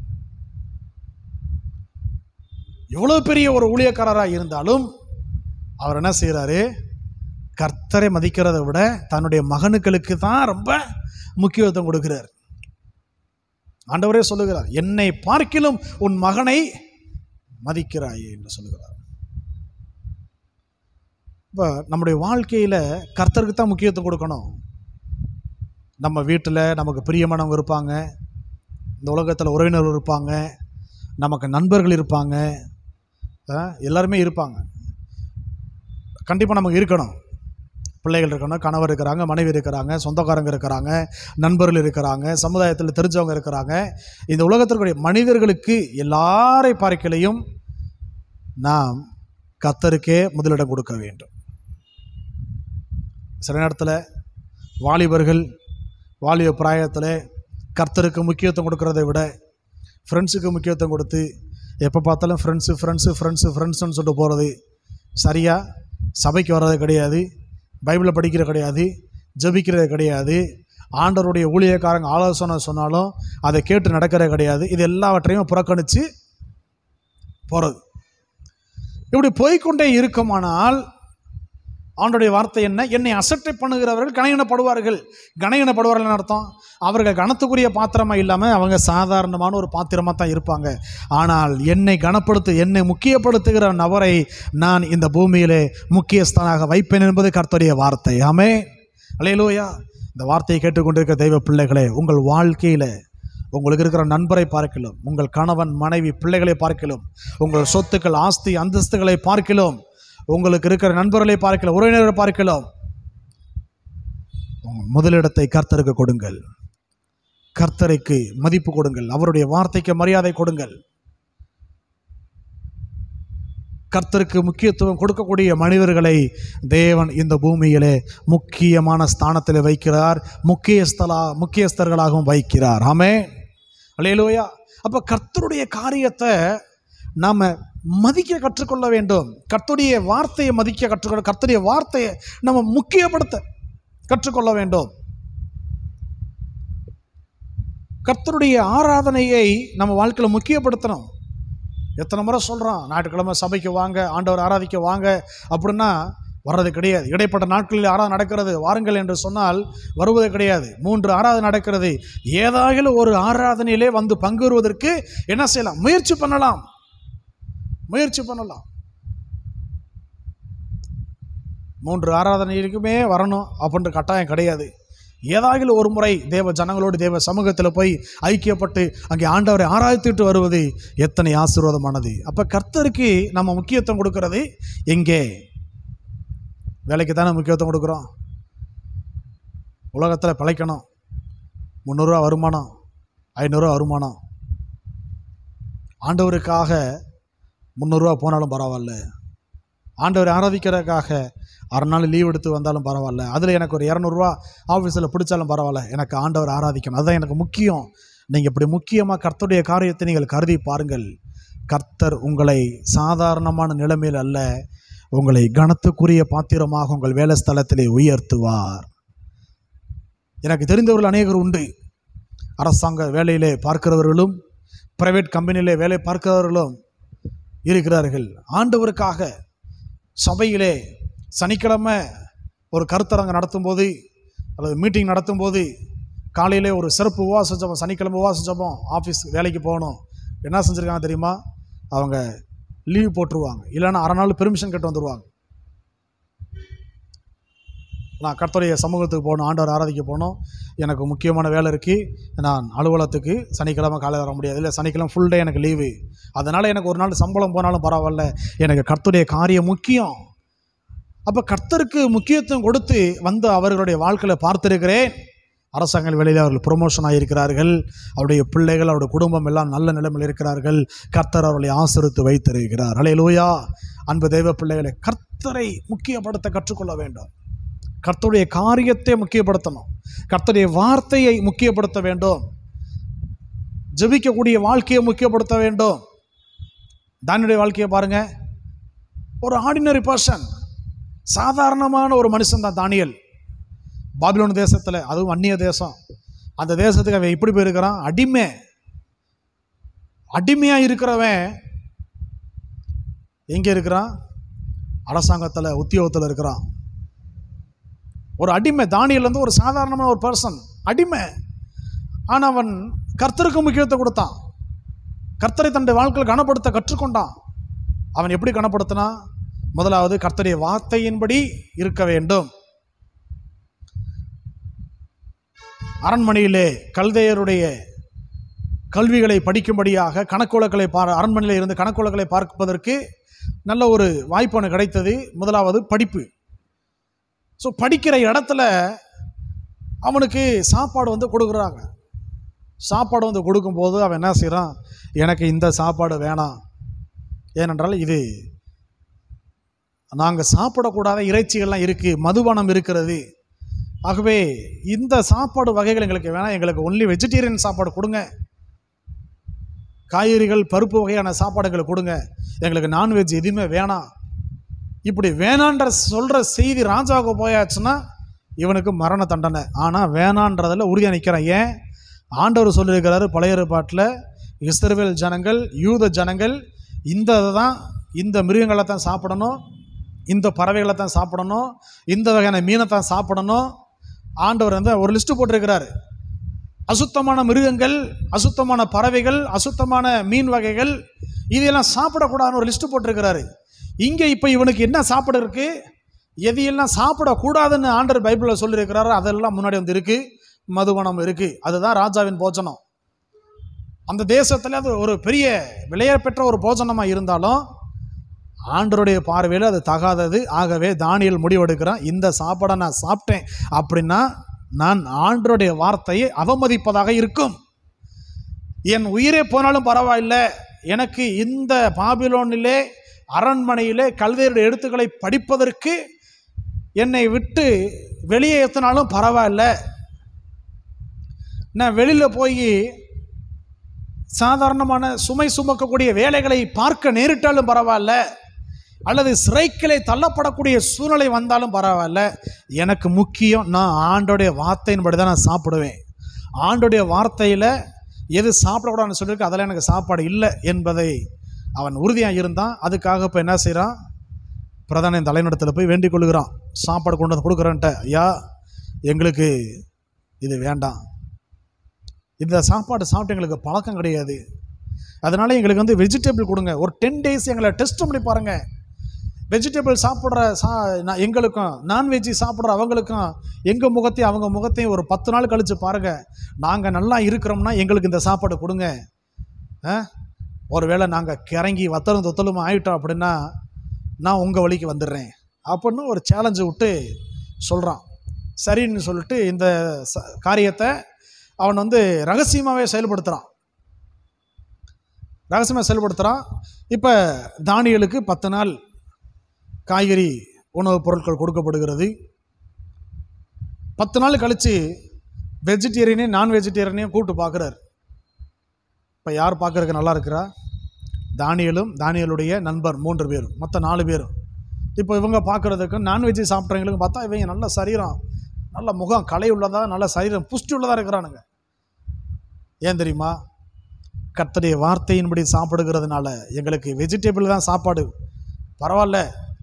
எவ்வளவு பெரிய ஒரு ஊழியக்காரராக இருந்தாலும் அவர் என்ன செய்கிறாரு கர்த்தரை மதிக்கிறத விட தன்னுடைய மகனுக்களுக்கு தான் ரொம்ப முக்கியத்துவம் கொடுக்கிறார் ஆண்டவரே சொல்லுகிறார் என்னை பார்க்கிலும் உன் மகனை மதிக்கிறாயே என்று சொல்லுகிறார் இப்போ நம்முடைய வாழ்க்கையில் கர்த்தருக்கு தான் முக்கியத்துவம் கொடுக்கணும் நம்ம வீட்டில் நமக்கு பிரியமானவங்க இருப்பாங்க இந்த உலகத்தில் உறவினர்கள் இருப்பாங்க நமக்கு நண்பர்கள் இருப்பாங்க அஹ், எல்லாருமே இருப்பாங்க கண்டிப்பாக நமக்கு இருக்கணும் பிள்ளைகள் இருக்கணும் கணவர் இருக்கிறாங்க மனைவி இருக்கிறாங்க சொந்தக்காரங்க இருக்கிறாங்க நண்பர்கள் இருக்கிறாங்க சமுதாயத்தில் தெரிஞ்சவங்க இருக்கிறாங்க இந்த உலகத்திற்குரிய மனிதர்களுக்கு எல்லாரை பார்க்கலையும் நாம் கத்தருக்கே முதலிடம் கொடுக்க வேண்டும் சில நேரத்தில் வாலிபர்கள் வாலிப பிராயத்தில் கர்த்தருக்கு முக்கியத்துவம் கொடுக்கறதை விட ஃப்ரெண்ட்ஸுக்கு முக்கியத்துவம் கொடுத்து எப்போ பார்த்தாலும் ஃப்ரெண்ட்ஸு ஃப்ரெண்ட்ஸு ஃப்ரெண்ட்ஸு ஃப்ரெண்ட்ஸுன்னு சொல்லிட்டு போகிறது சரியாக சபைக்கு வர்றது கிடையாது பைபிளை படிக்கிறது கிடையாது ஜெபிக்கிறது கிடையாது ஆண்டவருடைய ஊழியக்காரங்க ஆலோசனை சொன்னாலும் அதை கேட்டு நடக்கிறது கிடையாது இது எல்லாவற்றையும் புறக்கணித்து போகிறது இப்படி போய்க்கொண்டே இருக்குமானால் ஆண்டுடைய வார்த்தை என்ன என்னை அசட்டை பண்ணுகிறவர்கள் கணையினப்படுவார்கள் கணையினப்படுவார்கள் அர்த்தம் அவர்கள் கனத்துக்குரிய பாத்திரமாக இல்லாமல் அவங்க சாதாரணமான ஒரு பாத்திரமாக தான் இருப்பாங்க ஆனால் என்னை கனப்படுத்து என்னை முக்கியப்படுத்துகிற நபரை நான் இந்த பூமியிலே முக்கியஸ்தனாக வைப்பேன் என்பது கர்த்தருடைய வார்த்தை ஆமே அலையலோயா இந்த வார்த்தையை கேட்டுக்கொண்டிருக்கிற தெய்வ பிள்ளைகளே உங்கள் வாழ்க்கையில் உங்களுக்கு இருக்கிற நண்பரை பார்க்கலாம் உங்கள் கணவன் மனைவி பிள்ளைகளை பார்க்கலாம் உங்கள் சொத்துக்கள் ஆஸ்தி அந்தஸ்துகளை பார்க்கலாம் உங்களுக்கு இருக்கிற நண்பர்களை பார்க்கலாம் உறவினர்களை பார்க்கலாம் உங்கள் முதலிடத்தை கர்த்தருக்கு கொடுங்கள் கர்த்தருக்கு மதிப்பு கொடுங்கள் அவருடைய வார்த்தைக்கு மரியாதை கொடுங்கள் கர்த்தருக்கு முக்கியத்துவம் கொடுக்கக்கூடிய மனிதர்களை தேவன் இந்த பூமியிலே முக்கியமான ஸ்தானத்தில் வைக்கிறார் முக்கியஸ்தலா முக்கியஸ்தர்களாகவும் வைக்கிறார் ஆமே அலையலோயா அப்போ கர்த்தருடைய காரியத்தை நாம் மதிக்க கற்றுக்கொள்ள வேண்டும் கர்த்தருடைய வார்த்தையை மதிக்க கற்றுக்கொள்ள கர்த்தருடைய வார்த்தையை நம்ம முக்கியப்படுத்த கற்றுக்கொள்ள வேண்டும் கர்த்தருடைய ஆராதனையை நம்ம வாழ்க்கையில் முக்கியப்படுத்தணும் எத்தனை முறை சொல்கிறோம் ஞாயிற்றுக்கிழமை சபைக்கு வாங்க ஆண்டவர் ஆராதிக்க வாங்க அப்படின்னா வர்றது கிடையாது இடைப்பட்ட நாட்களில் ஆராதனை நடக்கிறது வாருங்கள் என்று சொன்னால் வருவது கிடையாது மூன்று ஆராதனை நடக்கிறது ஏதாகிலும் ஒரு ஆராதனையிலே வந்து பங்கு வருவதற்கு என்ன செய்யலாம் முயற்சி பண்ணலாம் முயற்சி பண்ணலாம் மூன்று ஆராதனைக்குமே வரணும் அப்படின்ற கட்டாயம் கிடையாது ஏதாகிலும் ஒரு முறை தேவ ஜனங்களோடு தேவ சமூகத்தில் போய் ஐக்கியப்பட்டு அங்கே ஆண்டவரை ஆராய்த்துட்டு வருவது எத்தனை ஆசீர்வாதமானது அப்போ கர்த்தருக்கு நம்ம முக்கியத்துவம் கொடுக்கறது எங்கே வேலைக்கு தானே முக்கியத்துவம் கொடுக்குறோம் உலகத்தில் பிழைக்கணும் முந்நூறுரூவா வருமானம் ஐநூறுரூவா வருமானம் ஆண்டவருக்காக முந்நூறுரூவா போனாலும் பரவாயில்ல ஆண்டவரை ஆராதிக்கிறதுக்காக அரை நாள் லீவ் எடுத்து வந்தாலும் பரவாயில்ல அதில் எனக்கு ஒரு இரநூறுவா ஆஃபீஸில் பிடிச்சாலும் பரவாயில்ல எனக்கு ஆண்டவர் ஆராதிக்கணும் அதுதான் எனக்கு முக்கியம் நீங்கள் இப்படி முக்கியமாக கர்த்தருடைய காரியத்தை நீங்கள் கருதி பாருங்கள் கர்த்தர் உங்களை சாதாரணமான நிலைமையில் அல்ல உங்களை கனத்துக்குரிய பாத்திரமாக உங்கள் வேலை ஸ்தலத்திலே உயர்த்துவார் எனக்கு தெரிந்தவர்கள் அநேகர் உண்டு அரசாங்க வேலையிலே பார்க்கிறவர்களும் பிரைவேட் கம்பெனியிலே வேலை பார்க்கிறவர்களும் இருக்கிறார்கள் ஆண்டவருக்காக சபையிலே சனிக்கிழமை ஒரு கருத்தரங்கு நடத்தும்போது அல்லது மீட்டிங் நடத்தும்போது காலையிலே ஒரு சிறப்பு உபவாச ஜபம் சனிக்கிழமை உபவாச ஜபம் ஆஃபீஸ் வேலைக்கு போகணும் என்ன செஞ்சுருக்காங்க தெரியுமா அவங்க லீவ் போட்டுருவாங்க இல்லைன்னா அரை நாள் பெர்மிஷன் கேட்டு வந்துடுவாங்க நான் கர்த்தருடைய சமூகத்துக்கு போகணும் ஆண்டவர் ஆராதிக்க போகணும் எனக்கு முக்கியமான வேலை இருக்குது நான் அலுவலகத்துக்கு சனிக்கிழமை காலையில் வர முடியாது இல்லை சனிக்கிழமை ஃபுல் டே எனக்கு லீவு அதனால் எனக்கு ஒரு நாள் சம்பளம் போனாலும் பரவாயில்ல எனக்கு கர்த்தருடைய காரியம் முக்கியம் அப்போ கர்த்தருக்கு முக்கியத்துவம் கொடுத்து வந்து அவர்களுடைய வாழ்க்கையில் பார்த்திருக்கிறேன் அரசாங்க வேலையில் அவர்கள் ப்ரொமோஷன் ஆகியிருக்கிறார்கள் அவருடைய பிள்ளைகள் அவருடைய குடும்பம் எல்லாம் நல்ல நிலைமையில் இருக்கிறார்கள் கர்த்தர் அவர்களை ஆசிரித்து வைத்திருக்கிறார் அலே லூயா அன்பு தெய்வ பிள்ளைகளை கர்த்தரை முக்கியப்படுத்த கற்றுக்கொள்ள வேண்டும் கர்த்தருடைய காரியத்தை முக்கியப்படுத்தணும் கர்த்தருடைய வார்த்தையை முக்கியப்படுத்த வேண்டும் ஜெபிக்கக்கூடிய வாழ்க்கையை முக்கியப்படுத்த வேண்டும் தானியுடைய வாழ்க்கையை பாருங்க ஒரு ஆர்டினரி பர்சன் சாதாரணமான ஒரு மனுஷன் தான் தானியல் பாபிலோன் தேசத்தில் அதுவும் அந்நிய தேசம் அந்த தேசத்துக்கு அவன் எப்படி போயிருக்கிறான் அடிமை அடிமையாக இருக்கிறவன் எங்கே இருக்கிறான் அரசாங்கத்தில் உத்தியோகத்தில் இருக்கிறான் ஒரு அடிமை தானியல் வந்து ஒரு சாதாரணமான ஒரு பர்சன் அடிமை ஆனால் அவன் கர்த்தருக்கு முக்கியத்துவத்தை கொடுத்தான் கர்த்தரை தன்னுடைய வாழ்க்கையில் கனப்படுத்த கற்றுக்கொண்டான் அவன் எப்படி கனப்படுத்தினான் முதலாவது கர்த்தருடைய வார்த்தையின்படி இருக்க வேண்டும் அரண்மனையிலே கல்தையருடைய கல்விகளை படிக்கும்படியாக கணக்குவழக்களை பார் அரண்மனையில் இருந்து கணக்குவழக்களை பார்ப்பதற்கு நல்ல ஒரு வாய்ப்பு எனக்கு கிடைத்தது முதலாவது படிப்பு ஸோ படிக்கிற இடத்துல அவனுக்கு சாப்பாடு வந்து கொடுக்குறாங்க சாப்பாடு வந்து கொடுக்கும்போது அவன் என்ன செய்கிறான் எனக்கு இந்த சாப்பாடு வேணாம் ஏனென்றால் இது நாங்கள் சாப்பிடக்கூடாத இறைச்சிகள்லாம் இருக்குது மதுபானம் இருக்கிறது ஆகவே இந்த சாப்பாடு வகைகள் எங்களுக்கு வேணாம் எங்களுக்கு ஒன்லி வெஜிடேரியன் சாப்பாடு கொடுங்க காய்கறிகள் பருப்பு வகையான சாப்பாடுகளை கொடுங்க எங்களுக்கு நான்வெஜ் எதுவுமே வேணாம் இப்படி வேணான்ற சொல்கிற செய்தி ராஜாவுக்கு போயாச்சுன்னா இவனுக்கு மரண தண்டனை ஆனால் வேணான்றதில் உறுதியாக நிற்கிறான் ஏன் ஆண்டவர் சொல்லியிருக்கிறாரு பழைய ஏற்பாட்டில் இஸ்ரவேல் ஜனங்கள் யூத ஜனங்கள் இந்த தான் இந்த மிருகங்களை தான் சாப்பிடணும் இந்த பறவைகளை தான் சாப்பிடணும் இந்த வகையான மீனை தான் சாப்பிடணும் ஆண்டவர் வந்து ஒரு லிஸ்ட்டு போட்டிருக்கிறாரு அசுத்தமான மிருகங்கள் அசுத்தமான பறவைகள் அசுத்தமான மீன் வகைகள் இதெல்லாம் சாப்பிடக்கூடாதுன்னு ஒரு லிஸ்ட்டு போட்டிருக்கிறாரு இங்கே இப்போ இவனுக்கு என்ன சாப்பிட இருக்கு எதையெல்லாம் சாப்பிடக்கூடாதுன்னு ஆண்டர் பைபிளில் சொல்லியிருக்கிறாரோ அதெல்லாம் முன்னாடி வந்து இருக்கு மதுவனம் இருக்கு அதுதான் ராஜாவின் போஜனம் அந்த தேசத்தில் அது ஒரு பெரிய விலையேற பெற்ற ஒரு போஜனமாக இருந்தாலும் ஆண்டருடைய பார்வையில் அது தகாதது ஆகவே தானியல் முடிவெடுக்கிறான் இந்த சாப்பாடை நான் சாப்பிட்டேன் அப்படின்னா நான் ஆண்டருடைய வார்த்தையை அவமதிப்பதாக இருக்கும் என் உயிரே போனாலும் பரவாயில்லை எனக்கு இந்த பாபிலோனிலே அரண்மனையிலே கல்வியருடைய எழுத்துக்களை படிப்பதற்கு என்னை விட்டு வெளியே ஏற்றினாலும் பரவாயில்ல நான் வெளியில் போய் சாதாரணமான சுமை சுமக்கக்கூடிய வேலைகளை பார்க்க நேரிட்டாலும் பரவாயில்ல அல்லது சிறைக்கிளை தள்ளப்படக்கூடிய சூழ்நிலை வந்தாலும் பரவாயில்ல எனக்கு முக்கியம் நான் ஆண்டோடைய வார்த்தையின்படி தான் நான் சாப்பிடுவேன் ஆண்டோடைய வார்த்தையில் எது சாப்பிடக்கூடாதுன்னு சொல்லியிருக்கு அதெல்லாம் எனக்கு சாப்பாடு இல்லை என்பதை அவன் உறுதியாக இருந்தான் அதுக்காக இப்போ என்ன செய்கிறான் பிரதான தலைநடத்தில் போய் வேண்டிக் கொள்கிறான் சாப்பாடு கொண்டு வந்து கொடுக்குறேன்ட்ட ஐயா எங்களுக்கு இது வேண்டாம் இந்த சாப்பாடு சாப்பிட்டு எங்களுக்கு பழக்கம் கிடையாது அதனால எங்களுக்கு வந்து வெஜிடபிள் கொடுங்க ஒரு டென் டேஸ் எங்களை டெஸ்ட் பண்ணி பாருங்க வெஜிடபிள் சாப்பிட்ற சா நான் எங்களுக்கும் நான்வெஜ் சாப்பிட்ற அவங்களுக்கும் எங்கள் முகத்தையும் அவங்க முகத்தையும் ஒரு பத்து நாள் கழித்து பாருங்கள் நாங்கள் நல்லா இருக்கிறோம்னா எங்களுக்கு இந்த சாப்பாடு கொடுங்க ஆ ஒருவேளை நாங்கள் கிறங்கி வத்தலும் தொத்தலும் ஆயிட்டோம் அப்படின்னா நான் உங்கள் வழிக்கு வந்துடுறேன் அப்படின்னு ஒரு சேலஞ்சு விட்டு சொல்கிறான் சரின்னு சொல்லிட்டு இந்த ச காரியத்தை அவன் வந்து ரகசியமாகவே செயல்படுத்துகிறான் ரகசியமாக செயல்படுத்துகிறான் இப்போ தானியலுக்கு பத்து நாள் காய்கறி உணவுப் பொருட்கள் கொடுக்கப்படுகிறது பத்து நாள் கழித்து வெஜிடேரியனையும் நான் வெஜிடேரியனையும் கூப்பிட்டு பார்க்குறாரு இப்போ யார் பார்க்குறதுக்கு நல்லா இருக்கிறா தானியலும் தானியலுடைய நண்பர் மூன்று பேரும் மொத்தம் நாலு பேரும் இப்போ இவங்க பார்க்குறதுக்கு நான்வெஜ் சாப்பிட்றவங்களுக்கு பார்த்தா இவங்க நல்ல சரீரம் நல்ல முகம் கலை உள்ளதா நல்ல சரீரம் புஷ்டி உள்ளதாக இருக்கிறானுங்க ஏன் தெரியுமா கர்த்தருடைய வார்த்தையின்படி சாப்பிடுகிறதுனால எங்களுக்கு வெஜிடபிள் தான் சாப்பாடு பரவாயில்ல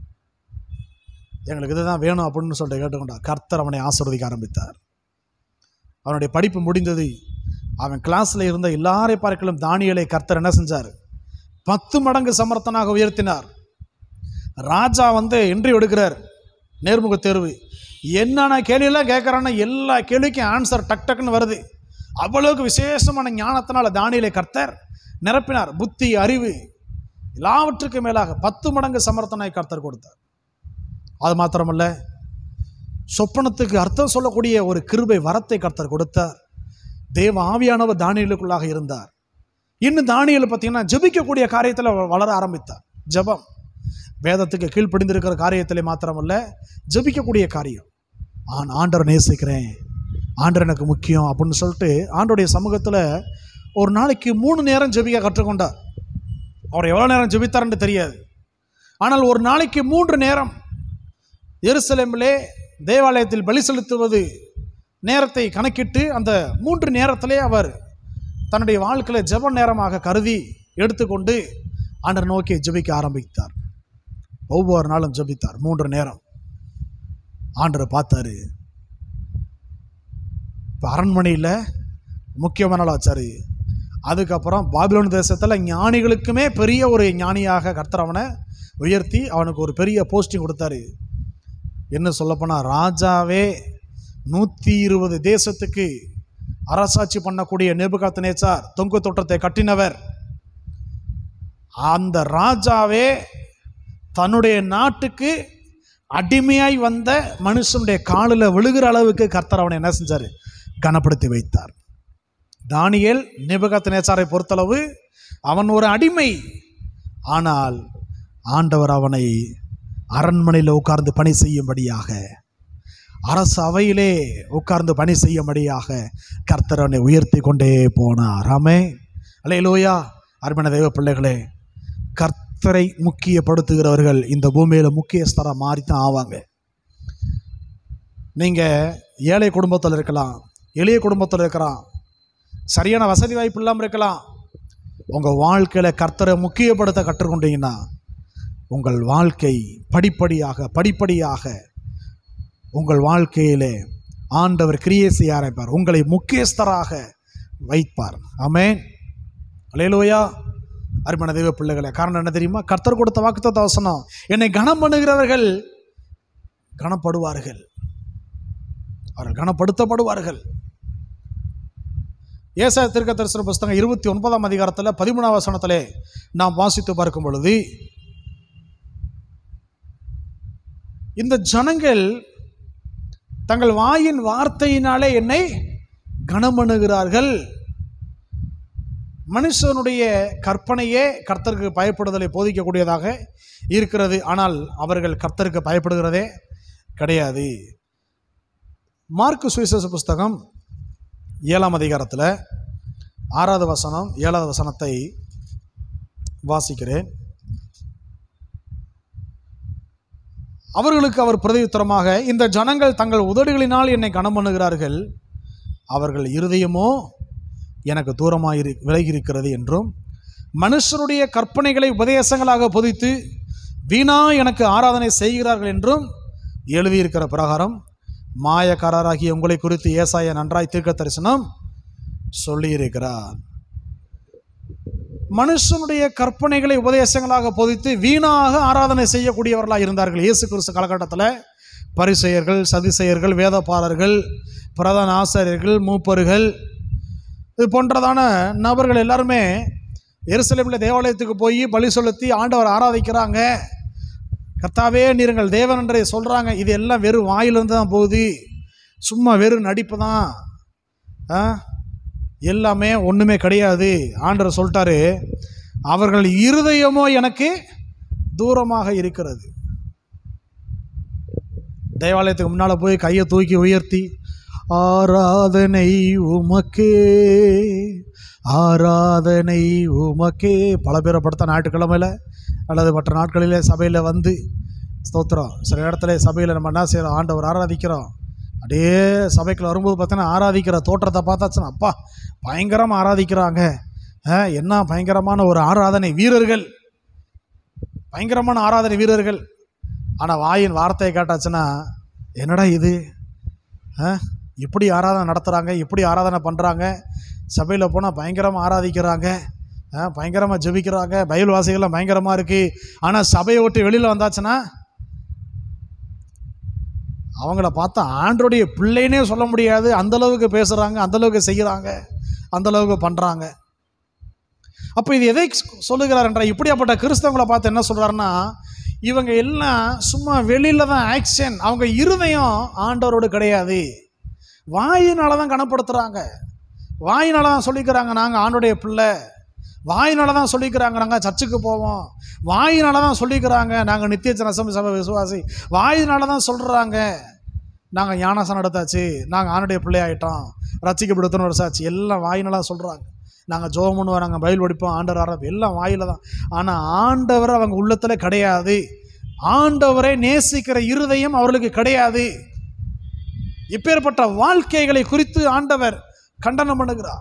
எங்களுக்கு இதுதான் வேணும் அப்படின்னு சொல்லிட்டு கேட்டுக்கொண்டா கர்த்தர் அவனை ஆசீர்வதிக்க ஆரம்பித்தார் அவனுடைய படிப்பு முடிந்தது அவன் கிளாஸில் இருந்த எல்லாரை பார்க்கலும் தானியலை கர்த்தர் என்ன செஞ்சார் பத்து மடங்கு சமர்த்தனாக உயர்த்தினார் ராஜா வந்து இன்றி எடுக்கிறார் நேர்முக தேர்வு என்னென்ன கேள்வியெல்லாம் கேட்குறான்னா எல்லா கேள்விக்கும் ஆன்சர் டக் டக்குன்னு வருது அவ்வளவுக்கு விசேஷமான ஞானத்தினால தானியலை கர்த்தர் நிரப்பினார் புத்தி அறிவு எல்லாவற்றுக்கும் மேலாக பத்து மடங்கு சமர்த்தனாய் கர்த்தர் கொடுத்தார் அது மாத்திரமல்ல சொப்பனத்துக்கு அர்த்தம் சொல்லக்கூடிய ஒரு கிருபை வரத்தை கர்த்தர் கொடுத்தார் தேவ ஆவியானவர் தானியலுக்குள்ளாக இருந்தார் இன்னும் தானியல் பார்த்தீங்கன்னா ஜெபிக்கக்கூடிய காரியத்தில் வளர ஆரம்பித்தார் ஜெபம் வேதத்துக்கு கீழ்ப்படிந்திருக்கிற காரியத்திலே மாத்திரமல்ல ஜெபிக்கக்கூடிய காரியம் ஆன் ஆண்டரை நேசிக்கிறேன் ஆண்டர் எனக்கு முக்கியம் அப்படின்னு சொல்லிட்டு ஆண்டோடைய சமூகத்தில் ஒரு நாளைக்கு மூணு நேரம் ஜெபிக்க கற்றுக்கொண்டார் அவர் எவ்வளோ நேரம் ஜெபித்தார்ன்னு தெரியாது ஆனால் ஒரு நாளைக்கு மூன்று நேரம் எருசலேமிலே தேவாலயத்தில் பலி செலுத்துவது நேரத்தை கணக்கிட்டு அந்த மூன்று நேரத்திலே அவர் தன்னுடைய வாழ்க்கையில் ஜெப நேரமாக கருதி எடுத்துக்கொண்டு ஆண்டர் நோக்கி ஜெபிக்க ஆரம்பித்தார் ஒவ்வொரு நாளும் ஜெபித்தார் மூன்று நேரம் ஆண்டரை பார்த்தாரு இப்போ அரண்மனையில் முக்கியமான நாள் வச்சார் அதுக்கப்புறம் பாபிலோன் தேசத்தில் ஞானிகளுக்குமே பெரிய ஒரு ஞானியாக கர்த்தர் அவனை உயர்த்தி அவனுக்கு ஒரு பெரிய போஸ்டிங் கொடுத்தாரு என்ன சொல்லப்போனால் ராஜாவே நூற்றி இருபது தேசத்துக்கு அரசாட்சி பண்ணக்கூடிய நேபுகாத்து நேச்சார் தொங்கு தோட்டத்தை கட்டினவர் அந்த ராஜாவே தன்னுடைய நாட்டுக்கு அடிமையாய் வந்த மனுஷனுடைய காலில் விழுகிற அளவுக்கு கர்த்தர் அவனை என்ன செஞ்சார் கனப்படுத்தி வைத்தார் தானியேல் நேபுகாத்து நேச்சாரை பொறுத்தளவு அவன் ஒரு அடிமை ஆனால் ஆண்டவர் அவனை அரண்மனையில் உட்கார்ந்து பணி செய்யும்படியாக அரசு அவையிலே உட்கார்ந்து பணி செய்யும்படியாக கர்த்தர் அவனை உயர்த்தி கொண்டே போனார் ஆமே அலையலோயா அருமையான தெய்வ பிள்ளைகளே கர்த்தரை முக்கியப்படுத்துகிறவர்கள் இந்த பூமியில் முக்கியஸ்தராக மாறி தான் ஆவாங்க நீங்கள் ஏழை குடும்பத்தில் இருக்கலாம் எளிய குடும்பத்தில் இருக்கலாம் சரியான வசதி வாய்ப்பு இல்லாமல் இருக்கலாம் உங்கள் வாழ்க்கையில் கர்த்தரை முக்கியப்படுத்த கற்றுக்கொண்டீங்கன்னா உங்கள் வாழ்க்கை படிப்படியாக படிப்படியாக உங்கள் வாழ்க்கையிலே ஆண்டவர் கிரியை செய்ய ஆரம்பிப்பார் உங்களை முக்கியஸ்தராக வைப்பார் ஆமென் அலையலோயா அருமையான தெய்வ பிள்ளைகளே காரணம் என்ன தெரியுமா கர்த்தர் கொடுத்த வாக்குத்த வசனம் என்னை கனம் பண்ணுகிறவர்கள் கனப்படுவார்கள் அவர்கள் கனப்படுத்தப்படுவார்கள் ஏசா திருக்க தரிசன புஸ்தகம் இருபத்தி ஒன்பதாம் அதிகாரத்தில் பதிமூணாம் வசனத்திலே நாம் வாசித்து பார்க்கும் பொழுது இந்த ஜனங்கள் தங்கள் வாயின் வார்த்தையினாலே என்னை கனமணுகிறார்கள் மனுஷனுடைய கற்பனையே கர்த்தருக்கு பயப்படுதலை போதிக்கக்கூடியதாக இருக்கிறது ஆனால் அவர்கள் கர்த்தருக்கு பயப்படுகிறதே கிடையாது மார்க்கு சுவிசேஷ புஸ்தகம் ஏழாம் அதிகாரத்தில் ஆறாவது வசனம் ஏழாவது வசனத்தை வாசிக்கிறேன் அவர்களுக்கு அவர் பிரதியுத்தரமாக இந்த ஜனங்கள் தங்கள் உதடுகளினால் என்னை கனம் பண்ணுகிறார்கள் அவர்கள் இருதயமோ எனக்கு தூரமாக இரு விலகியிருக்கிறது என்றும் மனுஷருடைய கற்பனைகளை உபதேசங்களாக பொதித்து வீணா எனக்கு ஆராதனை செய்கிறார்கள் என்றும் எழுதியிருக்கிற பிரகாரம் மாயக்காரராகிய உங்களை குறித்து ஏசாய நன்றாய் தீர்க்க தரிசனம் சொல்லியிருக்கிறார் மனுஷனுடைய கற்பனைகளை உபதேசங்களாக பொதித்து வீணாக ஆராதனை செய்யக்கூடியவர்களாக இருந்தார்கள் இயேசு கிறிஸ்து காலகட்டத்தில் பரிசெயர்கள் சதிசெயர்கள் வேதப்பாளர்கள் பிரதான ஆசிரியர்கள் மூப்பர்கள் இது போன்றதான நபர்கள் எல்லாருமே எருசலேமில் தேவாலயத்துக்கு போய் பலி செலுத்தி ஆண்டவர் ஆராதிக்கிறாங்க கர்த்தாவே நீருங்கள் தேவன் என்றே சொல்கிறாங்க இது எல்லாம் வெறும் வாயிலிருந்து தான் போகுது சும்மா வெறும் நடிப்பு தான் ஆ எல்லாமே ஒன்றுமே கிடையாது ஆண்டவர் சொல்லிட்டாரு அவர்கள் இருதயமோ எனக்கு தூரமாக இருக்கிறது தேவாலயத்துக்கு முன்னால் போய் கையை தூக்கி உயர்த்தி ஆராதனை உமக்கே ஆராதனை உமக்கே பல பேரை படுத்த ஞாயிற்றுக்கிழமையில் அல்லது மற்ற நாட்களிலே சபையில் வந்து ஸ்தோத்திரம் சில இடத்துல சபையில் நம்ம என்ன செய்கிறோம் ஆண்டவர் ஆராதிக்கிறோம் அப்படியே சபைக்குள்ள வரும்போது பார்த்தீங்கன்னா ஆராதிக்கிற தோற்றத்தை பார்த்தாச்சுன்னா அப்பா பயங்கரமாக ஆராதிக்கிறாங்க ஆ, என்ன பயங்கரமான ஒரு ஆராதனை வீரர்கள் பயங்கரமான ஆராதனை வீரர்கள் ஆனால் வாயின் வார்த்தையை கேட்டாச்சுன்னா என்னடா இது ஆ இப்படி ஆராதனை நடத்துகிறாங்க இப்படி ஆராதனை பண்ணுறாங்க சபையில் போனால் பயங்கரமாக ஆராதிக்கிறாங்க ஆ, பயங்கரமாக ஜெபிக்கிறாங்க பைபிள் வாசிகள்லாம் பயங்கரமாக இருக்குது ஆனால் சபையை விட்டு வெளியில் வந்தாச்சுன்னா அவங்கள பார்த்தா ஆண்டருடைய பிள்ளைனே சொல்ல முடியாது அந்த அளவுக்கு பேசுகிறாங்க அந்த அளவுக்கு செய்கிறாங்க அந்த அளவுக்கு பண்ணுறாங்க அப்போ இது எதை சொல்லுகிறார் என்றால் இப்படியாப்பட்ட கிறிஸ்தவங்களை பார்த்து என்ன சொல்கிறாருன்னா இவங்க எல்லாம் சும்மா வெளியில் தான் ஆக்ஷன் அவங்க இருதயம் ஆண்டவரோடு கிடையாது வாயினால தான் கனப்படுத்துகிறாங்க வாயினால தான் சொல்லிக்கிறாங்க நாங்கள் ஆண்டுடைய பிள்ளை வாயினால தான் சொல்லிக்கிறாங்க நாங்கள் சர்ச்சுக்கு போவோம் வாயினால தான் சொல்லிக்கிறாங்க நாங்கள் நித்திய ஜனசம சபை விசுவாசி வாயினால தான் சொல்கிறாங்க நாங்கள் ஞானசனம் எடுத்தாச்சு நாங்கள் ஆணுடைய பிள்ளை ஆயிட்டோம் ரசிக்கப்படுத்தணும் ஒரு சாட்சி எல்லாம் வாயினால தான் சொல்கிறாங்க நாங்கள் ஜோம் பண்ணுவோம் நாங்கள் பயில் படிப்போம் ஆண்டவர் ஆரம்பி எல்லாம் வாயில தான் ஆனால் ஆண்டவர் அவங்க உள்ளத்தில் கிடையாது ஆண்டவரை நேசிக்கிற இருதயம் அவர்களுக்கு கிடையாது இப்பேற்பட்ட வாழ்க்கைகளை குறித்து ஆண்டவர் கண்டனம் பண்ணுகிறார்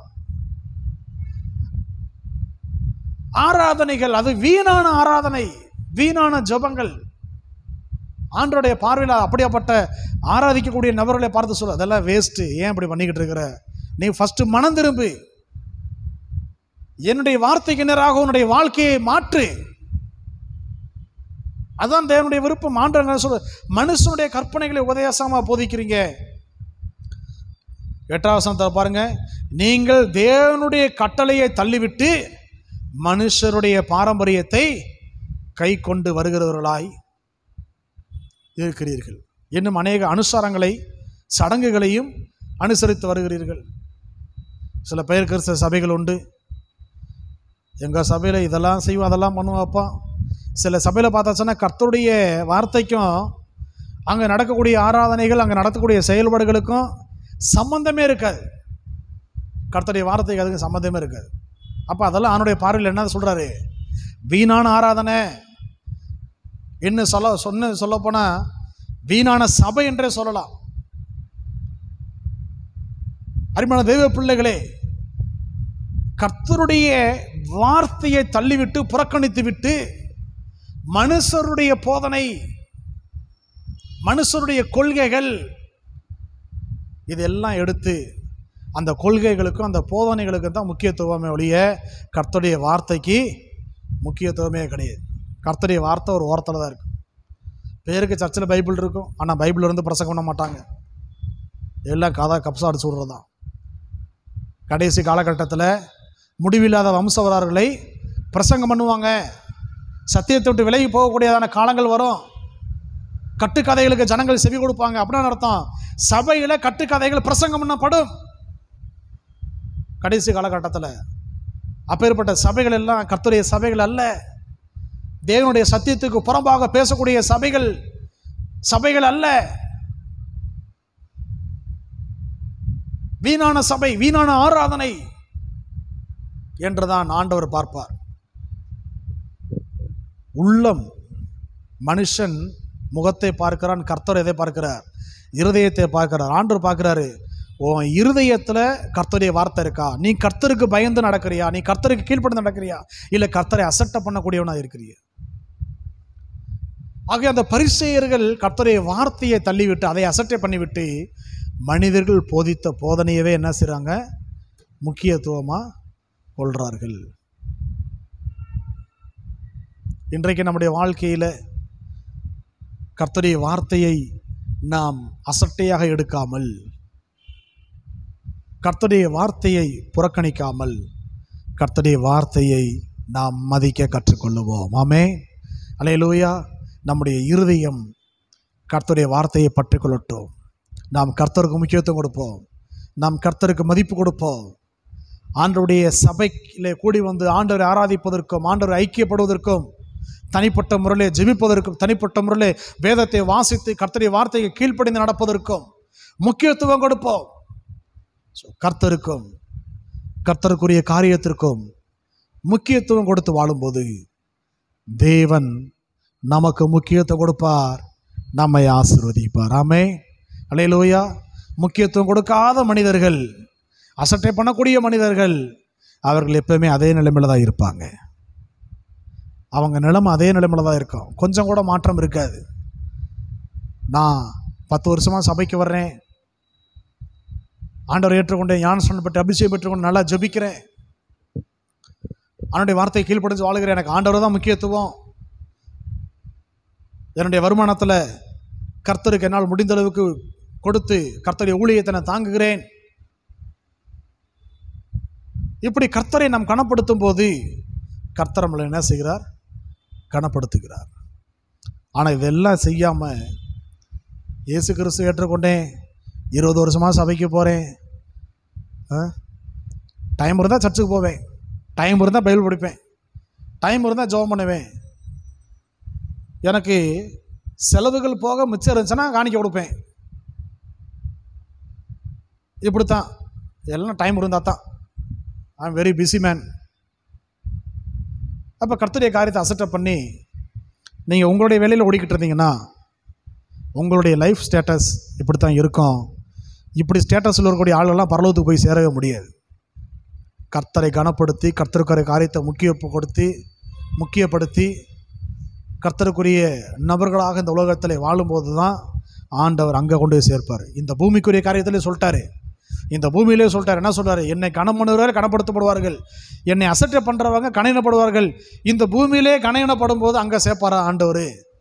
ஆராதனைகள் அது வீணான ஆராதனை வீணான ஜெபங்கள் ஆண்டோடைய பார்வையில் அப்படியாப்பட்ட ஆராதிக்கக்கூடிய நபர்களை பார்த்து சொல்ல அதெல்லாம் வேஸ்ட்டு ஏன் இப்படி பண்ணிக்கிட்டு இருக்கிற நீ ஃபஸ்ட்டு மனம் திரும்பு என்னுடைய வார்த்தைக்கு நேராக உன்னுடைய வாழ்க்கையை மாற்று அதான் தேவனுடைய விருப்பம் ஆண்டு சொல்ற மனுஷனுடைய கற்பனைகளை உபதேசமா போதிக்கிறீங்க எட்டாம் வசனத்தை பாருங்க நீங்கள் தேவனுடைய கட்டளையை தள்ளிவிட்டு மனுஷருடைய பாரம்பரியத்தை கை கொண்டு வருகிறவர்களாய் இருக்கிறீர்கள் இன்னும் அநேக அனுசாரங்களை சடங்குகளையும் அனுசரித்து வருகிறீர்கள் சில பேர் கிறிஸ்தவ சபைகள் உண்டு எங்கள் சபையில் இதெல்லாம் செய்வோம் அதெல்லாம் பண்ணுவாப்பா சில சபையில் பார்த்தாச்சுன்னா கர்த்தருடைய வார்த்தைக்கும் அங்கே நடக்கக்கூடிய ஆராதனைகள் அங்கே நடக்கக்கூடிய செயல்பாடுகளுக்கும் சம்பந்தமே இருக்காது கர்த்தருடைய வார்த்தைக்கு அதுக்கு சம்பந்தமே இருக்காது அப்போ அதெல்லாம் அவனுடைய பார்வையில் என்ன சொல்கிறாரு வீணான ஆராதனை என்ன சொல்ல சொன்ன சொல்லப்போனால் வீணான சபை என்றே சொல்லலாம் அருமையான தெய்வ பிள்ளைகளே கர்த்தருடைய வார்த்தையை தள்ளிவிட்டு புறக்கணித்து விட்டு மனுஷருடைய போதனை மனுஷருடைய கொள்கைகள் இதெல்லாம் எடுத்து அந்த கொள்கைகளுக்கும் அந்த போதனைகளுக்கும் தான் முக்கியத்துவமே ஒழிய கர்த்தருடைய வார்த்தைக்கு முக்கியத்துவமே கிடையாது கர்த்தருடைய வார்த்தை ஒரு ஓரத்தில் தான் இருக்கும் பேருக்கு சர்ச்சில் பைபிள் இருக்கும் ஆனால் பைபிள் இருந்து பிரசங்கம் பண்ண மாட்டாங்க எல்லாம் கதை கப்சா அடிச்சு விட்றது தான் கடைசி காலகட்டத்தில் முடிவில்லாத வம்சவரார்களை பிரசங்கம் பண்ணுவாங்க சத்தியத்தை விட்டு விலகி போகக்கூடியதான காலங்கள் வரும் கட்டுக்கதைகளுக்கு ஜனங்கள் செவி கொடுப்பாங்க அப்படின்னு அர்த்தம் சபையில் கட்டுக்கதைகள் பிரசங்கம் பண்ணப்படும் கடைசி காலகட்டத்தில் அப்பேற்பட்ட சபைகள் எல்லாம் கர்த்தருடைய சபைகள் அல்ல தேவனுடைய சத்தியத்துக்கு புறம்பாக பேசக்கூடிய சபைகள் சபைகள் அல்ல வீணான சபை வீணான ஆராதனை என்றுதான் ஆண்டவர் பார்ப்பார் உள்ளம் மனுஷன் முகத்தை பார்க்கிறான் கர்த்தர் எதை பார்க்கிறார் இருதயத்தை பார்க்கிறார் ஆண்டவர் பார்க்கிறாரு உன் இருதயத்தில் கர்த்தருடைய வார்த்தை இருக்கா நீ கர்த்தருக்கு பயந்து நடக்கிறியா நீ கர்த்தருக்கு கீழ்ப்படிந்து நடக்கிறியா இல்லை கர்த்தரை அசட்டை பண்ணக்கூடியவனா இருக்கிறியா ஆகிய அந்த பரிசெயர்கள் கர்த்தருடைய வார்த்தையை தள்ளிவிட்டு அதை அசட்டை பண்ணிவிட்டு மனிதர்கள் போதித்த போதனையவே என்ன செய்கிறாங்க முக்கியத்துவமாக கொள்கிறார்கள் இன்றைக்கு நம்முடைய வாழ்க்கையில் கர்த்தருடைய வார்த்தையை நாம் அசட்டையாக எடுக்காமல் கர்த்தருடைய வார்த்தையை புறக்கணிக்காமல் கர்த்தருடைய வார்த்தையை நாம் மதிக்க கற்றுக்கொள்ளுவோம் ஆமே அலையலூயா நம்முடைய இருதயம் கர்த்தருடைய வார்த்தையை பற்றிக்கொள்ளட்டும் நாம் கர்த்தருக்கு முக்கியத்துவம் கொடுப்போம் நாம் கர்த்தருக்கு மதிப்பு கொடுப்போம் ஆண்டவருடைய சபையிலே கூடி வந்து ஆண்டவரை ஆராதிப்பதற்கும் ஆண்டவரை ஐக்கியப்படுவதற்கும் தனிப்பட்ட முறையிலே ஜெபிப்பதற்கும் தனிப்பட்ட முறையிலே வேதத்தை வாசித்து கர்த்தருடைய வார்த்தையை கீழ்ப்படிந்து நடப்பதற்கும் முக்கியத்துவம் கொடுப்போம் ஸோ கர்த்தருக்கும் கர்த்தருக்குரிய காரியத்திற்கும் முக்கியத்துவம் கொடுத்து வாழும்போது தேவன் நமக்கு முக்கியத்துவம் கொடுப்பார் நம்மை ஆசீர்வதிப்பார் ஆமே அலையலூயா முக்கியத்துவம் கொடுக்காத மனிதர்கள் அசட்டை பண்ணக்கூடிய மனிதர்கள் அவர்கள் எப்பவுமே அதே நிலைமையில தான் இருப்பாங்க அவங்க நிலைமை அதே நிலைமையில தான் இருக்கும் கொஞ்சம் கூட மாற்றம் இருக்காது நான் பத்து வருஷமாக சபைக்கு வர்றேன் ஆண்டவர் ஏற்றுக்கொண்டேன் ஞானஸ்தானம் பெற்று அபிஷேகம் பெற்றுக்கொண்டு நல்லா ஜெபிக்கிறேன் அவனுடைய வார்த்தையை கீழ்ப்படிஞ்சு வாழுகிறேன் எனக்கு ஆண்டவர் தான் முக்கியத்துவம் என்னுடைய வருமானத்தில் கர்த்தருக்கு என்னால் முடிந்த அளவுக்கு கொடுத்து கர்த்தருடைய ஊழியத்தை நான் தாங்குகிறேன் இப்படி கர்த்தரை நாம் கனப்படுத்தும் போது கர்த்தர் நம்மளை என்ன செய்கிறார் கனப்படுத்துகிறார் ஆனால் இதெல்லாம் செய்யாமல் இயேசு கிறிஸ்து ஏற்றுக்கொண்டேன் இருபது வருஷமாக சபைக்கு போகிறேன் டைம் இருந்தால் சர்ச்சுக்கு போவேன் டைம் இருந்தால் பைபிள் படிப்பேன் டைம் இருந்தால் ஜெபம் பண்ணுவேன் எனக்கு செலவுகள் போக மிச்சம் இருந்துச்சுன்னா காணிக்க கொடுப்பேன் இப்படித்தான் எல்லாம் டைம் இருந்தால் தான் I am very busy man அப்போ கர்த்தருடைய காரியத்தை அசட்டை பண்ணி நீங்கள் உங்களுடைய வேலையில் ஓடிக்கிட்டு இருந்தீங்கன்னா உங்களுடைய லைஃப் ஸ்டேட்டஸ் இப்படி தான் இருக்கும் இப்படி ஸ்டேட்டஸில் இருக்கக்கூடிய ஆளெல்லாம் பரலோகத்துக்கு போய் சேரவே முடியாது கர்த்தரை கனப்படுத்தி கர்த்தருக்குரிய காரியத்தை முக்கிய கொடுத்து முக்கியப்படுத்தி கர்த்தருக்குரிய நபர்களாக இந்த உலகத்தில் வாழும்போது தான் ஆண்டவர் அங்கே கொண்டு போய் சேர்ப்பார் இந்த பூமிக்குரிய காரியத்திலே சொல்லிட்டாரு இந்த பூமியிலே சொல்லிட்டார் என்ன சொல்றாரு என்னை கணம் பண்ணுவார்கள் கனப்படுத்தப்படுவார்கள் என்னை அசட்டை பண்ணுறவங்க கணையினப்படுவார்கள் இந்த பூமியிலே கணையினப்படும் போது அங்கே சேர்ப்பாரா ஆண்டவர்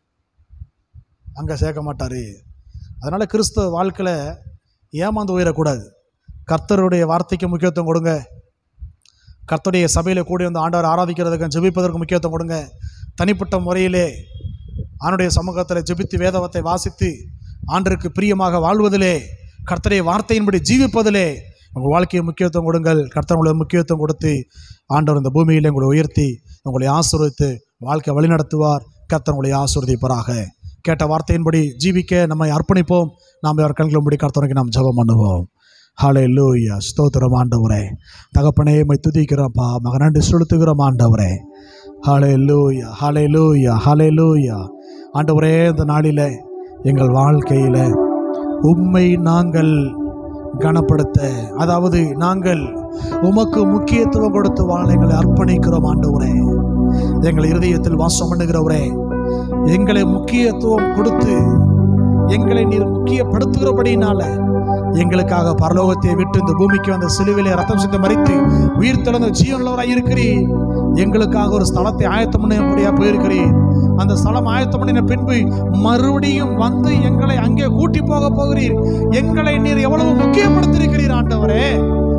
அங்கே சேர்க்க மாட்டார் அதனால் கிறிஸ்தவ வாழ்க்கையில் ஏமாந்து உயரக்கூடாது கர்த்தருடைய வார்த்தைக்கு முக்கியத்துவம் கொடுங்க கர்த்தருடைய சபையில் கூடி வந்து ஆண்டவர் ஆராதிக்கிறதுக்கு ஜெபிப்பதற்கு முக்கியத்துவம் கொடுங்க தனிப்பட்ட முறையிலே ஆண்டுடைய சமூகத்தில் ஜெபித்து வேதவத்தை வாசித்து ஆண்டருக்கு பிரியமாக வாழ்வதிலே கர்த்தருடைய வார்த்தையின்படி ஜீவிப்பதிலே உங்கள் வாழ்க்கையை முக்கியத்துவம் கொடுங்கள் கர்த்தர் உங்களுக்கு முக்கியத்துவம் கொடுத்து ஆண்டவர் இந்த பூமியிலே உங்களை உயர்த்தி உங்களை ஆசீர்வதித்து வாழ்க்கை வழிநடத்துவார் கர்த்தர் உங்களை ஆசீர்வதிப்பாராக கேட்ட வார்த்தையின்படி ஜீவிக்க நம்மை அர்ப்பணிப்போம் நாம் அவர் கண்களும்படி கர்த்தருக்கு நாம் ஜெபம் பண்ணுவோம் ஹாலே லூயா ஸ்தோத்திரம் ஆண்டவரே தகப்பனே மை துதிக்கிறோம்ப்பா மகனாண்டு செலுத்துகிறோம் ஆண்டவரே ஹாலே லூயா ஹாலே லூயா ஹாலே லூயா ஆண்டவரே இந்த நாளில் எங்கள் வாழ்க்கையில் உம்மை நாங்கள் கனப்படுத்த அதாவது நாங்கள் உமக்கு முக்கியத்துவம் கொடுத்து வாழ எங்களை அர்ப்பணிக்கிறோம் ஆண்டவரே எங்கள் இருதயத்தில் வாசம் பண்ணுகிறவரே எங்களை முக்கியத்துவம் கொடுத்து எங்களை நீர் முக்கியப்படுத்துகிறபடினால எங்களுக்காக பரலோகத்தை விட்டு இந்த பூமிக்கு வந்த சிலுவிலே ரத்தம் சிந்து மறித்து உயிர் திறந்த ஜீவனுள்ளவராய் இருக்கிறீர் எங்களுக்காக ஒரு ஸ்தலத்தை ஆயத்தம் பண்ணியா போயிருக்கிறீர் அந்த ஸ்தலம் ஆயத்தம் பண்ணின பின்பு மறுபடியும் வந்து எங்களை அங்கே கூட்டி போக போகிறீர் எங்களை நீர் எவ்வளவு முக்கியப்படுத்தியிருக்கிறீர் ஆண்டவரே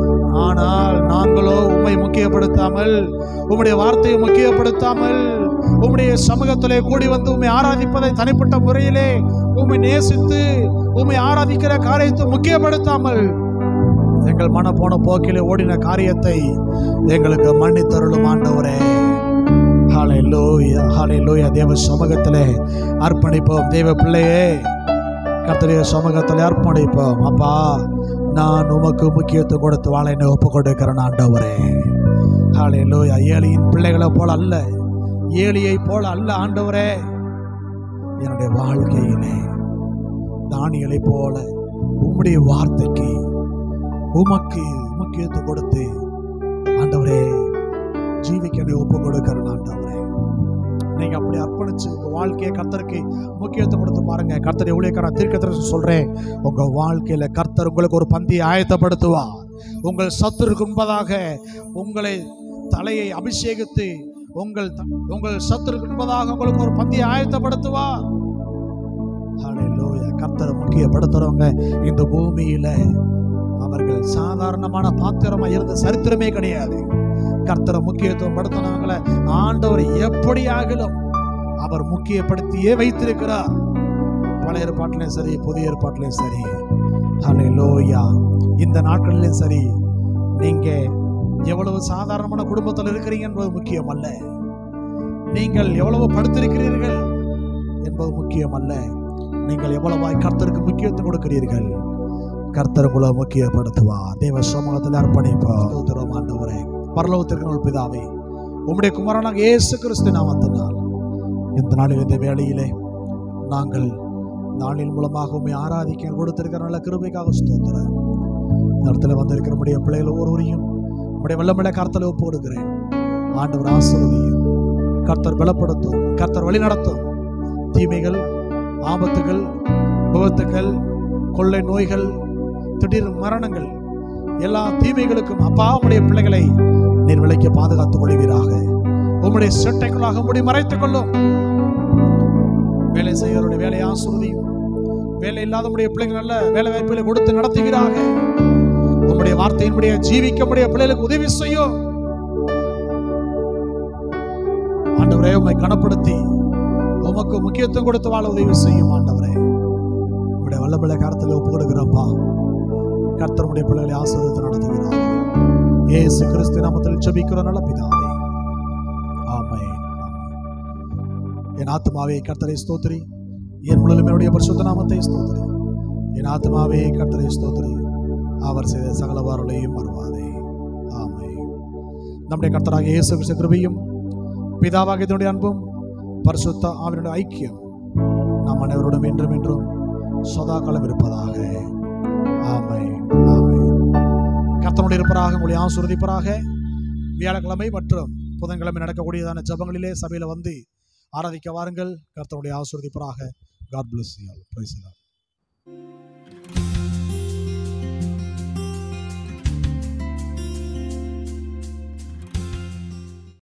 ஆனால் நாங்களோ உம்மை முக்கியப்படுத்தாமல் உம்முடைய வார்த்தையை முக்கியப்படுத்தாமல் உம்முடைய சமூகத்திலே கூடி வந்து உம்மை ஆராதிப்பதை தனிப்பட்ட முறையிலே உம்மை நேசித்து உம்மை ஆராதிக்கிற காரியத்தை முக்கியப்படுத்தாமல் எங்கள் மன போன போக்கிலே ஓடின காரியத்தை எங்களுக்கு மன்னித்தருளும் ஆண்டவரே ஹாலே லோயா ஹாலே லோயா தேவ சமூகத்திலே அர்ப்பணிப்போம் தேவ பிள்ளையே கர்த்தருடைய சமூகத்தில் அர்ப்பணிப்போம் அப்பா நான் உமக்கு முக்கியத்துவம் கொடுத்து வாழ என்னை ஒப்பு கொடுக்கிறேன் ஆண்டவரே ஹாலே லோயா ஏழியின் பிள்ளைகளை போல அல்ல ஏழியை போல அல்ல ஆண்டவரே என்னுடைய வாழ்க்கையிலே தானியலை போல உம்முடைய வார்த்தைக்கு உமக்கு முக்கியத்துவம் கொடுத்து ஆண்டவரே ஜீவிக்க என்னை ஒப்பு கொடுக்கிறேன் ஆண்டவரே நீங்க அப்படி அர்ப்பணிச்சு உங்க வாழ்க்கையை கர்த்தருக்கு முக்கியத்துவம் கொடுத்து பாருங்க கர்த்தர் ஊழியக்கார தீர்க்கதரிசி சொல்றேன் உங்க வாழ்க்கையில கர்த்தர் உங்களுக்கு ஒரு பந்தியை ஆயத்தப்படுத்துவார் உங்கள் சத்துருக்கு முன்பதாக உங்களை தலையை அபிஷேகித்து உங்கள் த- உங்கள் சத்துருக்கு முன்பதாக உங்களுக்கு ஒரு பந்தியை ஆயத்தப்படுத்துவார் ஹalleluya கர்த்தரை முக்கியப்படுத்துறவங்க இந்த பூமியில அவர்கள் சாதாரணமான பாத்திரமா இருந்த சரித்திரமே கிடையாது கர்த்தரை முக்கியத்துவம் படுத்தினவங்களை ஆண்டவர் எப்படியாகிலும் அவர் முக்கியப்படுத்தியே வைத்திருக்கிறார் பழைய ஏற்பாட்டிலையும் சரி புதிய ஏற்பாட்டிலையும் சரி ஹalleluya இந்த நாட்களிலும் சரி நீங்க எவ்வளவு சாதாரணமான குடும்பத்தில் இருக்கிறீங்க என்பது முக்கியம் அல்ல நீங்கள் எவ்வளவு படுத்திருக்கிறீர்கள் என்பது முக்கியம் அல்ல நீங்கள் எவ்வளவாய் கர்த்தருக்கு முக்கியத்துவம் கொடுக்கிறீர்கள் கர்த்தர் உங்களை முக்கியப்படுத்துவா தேவ சமூகத்தில் அர்ப்பணிப்பா ஸ்தோத்திரம் ஆண்டவரே பரலோகத்திற்கு பிதாவே உம்முடைய குமாரனாக இயேசு கிறிஸ்து நாமத்தினால் இந்த நாளில் இந்த வேளையிலே நாங்கள் நாளின் மூலமாக உண்மை ஆராதிக்க கொடுத்திருக்கிற நல்ல கிருபைக்காக ஸ்தோத்திரம் இந்த இடத்துல வந்திருக்கிற நம்முடைய பிள்ளைகள் ஒவ்வொருவரையும் நம்முடைய வெள்ளமில்ல கர்த்தலை ஒப்பு கொடுக்கிறேன் ஆண்டவர் ஆசிர்வதியும் கர்த்தர் பலப்படுத்தும் கர்த்தர் வழி நடத்தும் தீமைகள் ஆபத்துகள் விபத்துகள் கொள்ளை நோய்கள் திடீர் மரணங்கள் எல்லா தீமைகளுக்கும் அப்பா உம்முடைய பிள்ளைகளை நீர் விலைக்கு பாதுகாத்துக் கொள்வீராக உம்முடைய செட்டைக்குள்ளாக முடி மறைத்துக் கொள்ளும் வேலை செய்யறவருடைய வேலையை ஆசிர்வதியும் வேலை இல்லாதவருடைய பிள்ளைகள் நல்ல வேலை வாய்ப்புகளை கொடுத்து நடத்துகிறாக உம்முடைய வார்த்தையின்படிய ஜீவிக்க முடிய பிள்ளைகளுக்கு உதவி செய்யும் ஆண்டவரே உம்மை கனப்படுத்தி உமக்கு முக்கியத்துவம் கொடுத்து வாழ உதவி செய்யும் ஆண்டவரே உம்முடைய வல்லபிள்ளை காரத்தில் ஒப்பு கொடுக்கிறப்பா கர்த்தருடைய பிள்ளைகளை ஆசீர்வதித்து நடத்துகிறார் இயேசு கிறிஸ்து நாமத்தில் ஜெபிக்கிற நல்ல பிதாவே ஆமென் என் ஆத்மாவே கர்த்தரை ஸ்தோத்திரி என் முழுவதும் என்னுடைய பரிசுத்த நாமத்தை ஸ்தோத்திரி என் ஆத்மாவே கர்த்தரை ஸ்தோத்திரி அவர் செய்த சகல வாரலையும் மறுவாதே ஆமென் நம்முடைய கர்த்தராக இயேசு கிறிஸ்து கிருபையும் பிதாவாக இதனுடைய அன்பும் பரிசுத்த ஆவினுடைய ஐக்கியம் நாம் அனைவரோடும் என்றும் என்றும் சதா காலம் இருப்பதாக ஆமென் ஆமென் கர்த்தனுடைய இருப்பராக உங்களை ஆசீர்வதிப்பராக வியாழக்கிழமை மற்றும் புதன்கிழமை நடக்கக்கூடியதான ஜபங்களிலே சபையில் வந்து ஆராதிக்க வாருங்கள் கர்த்தனுடைய ஆசீர்வதிப்பராக God bless you all price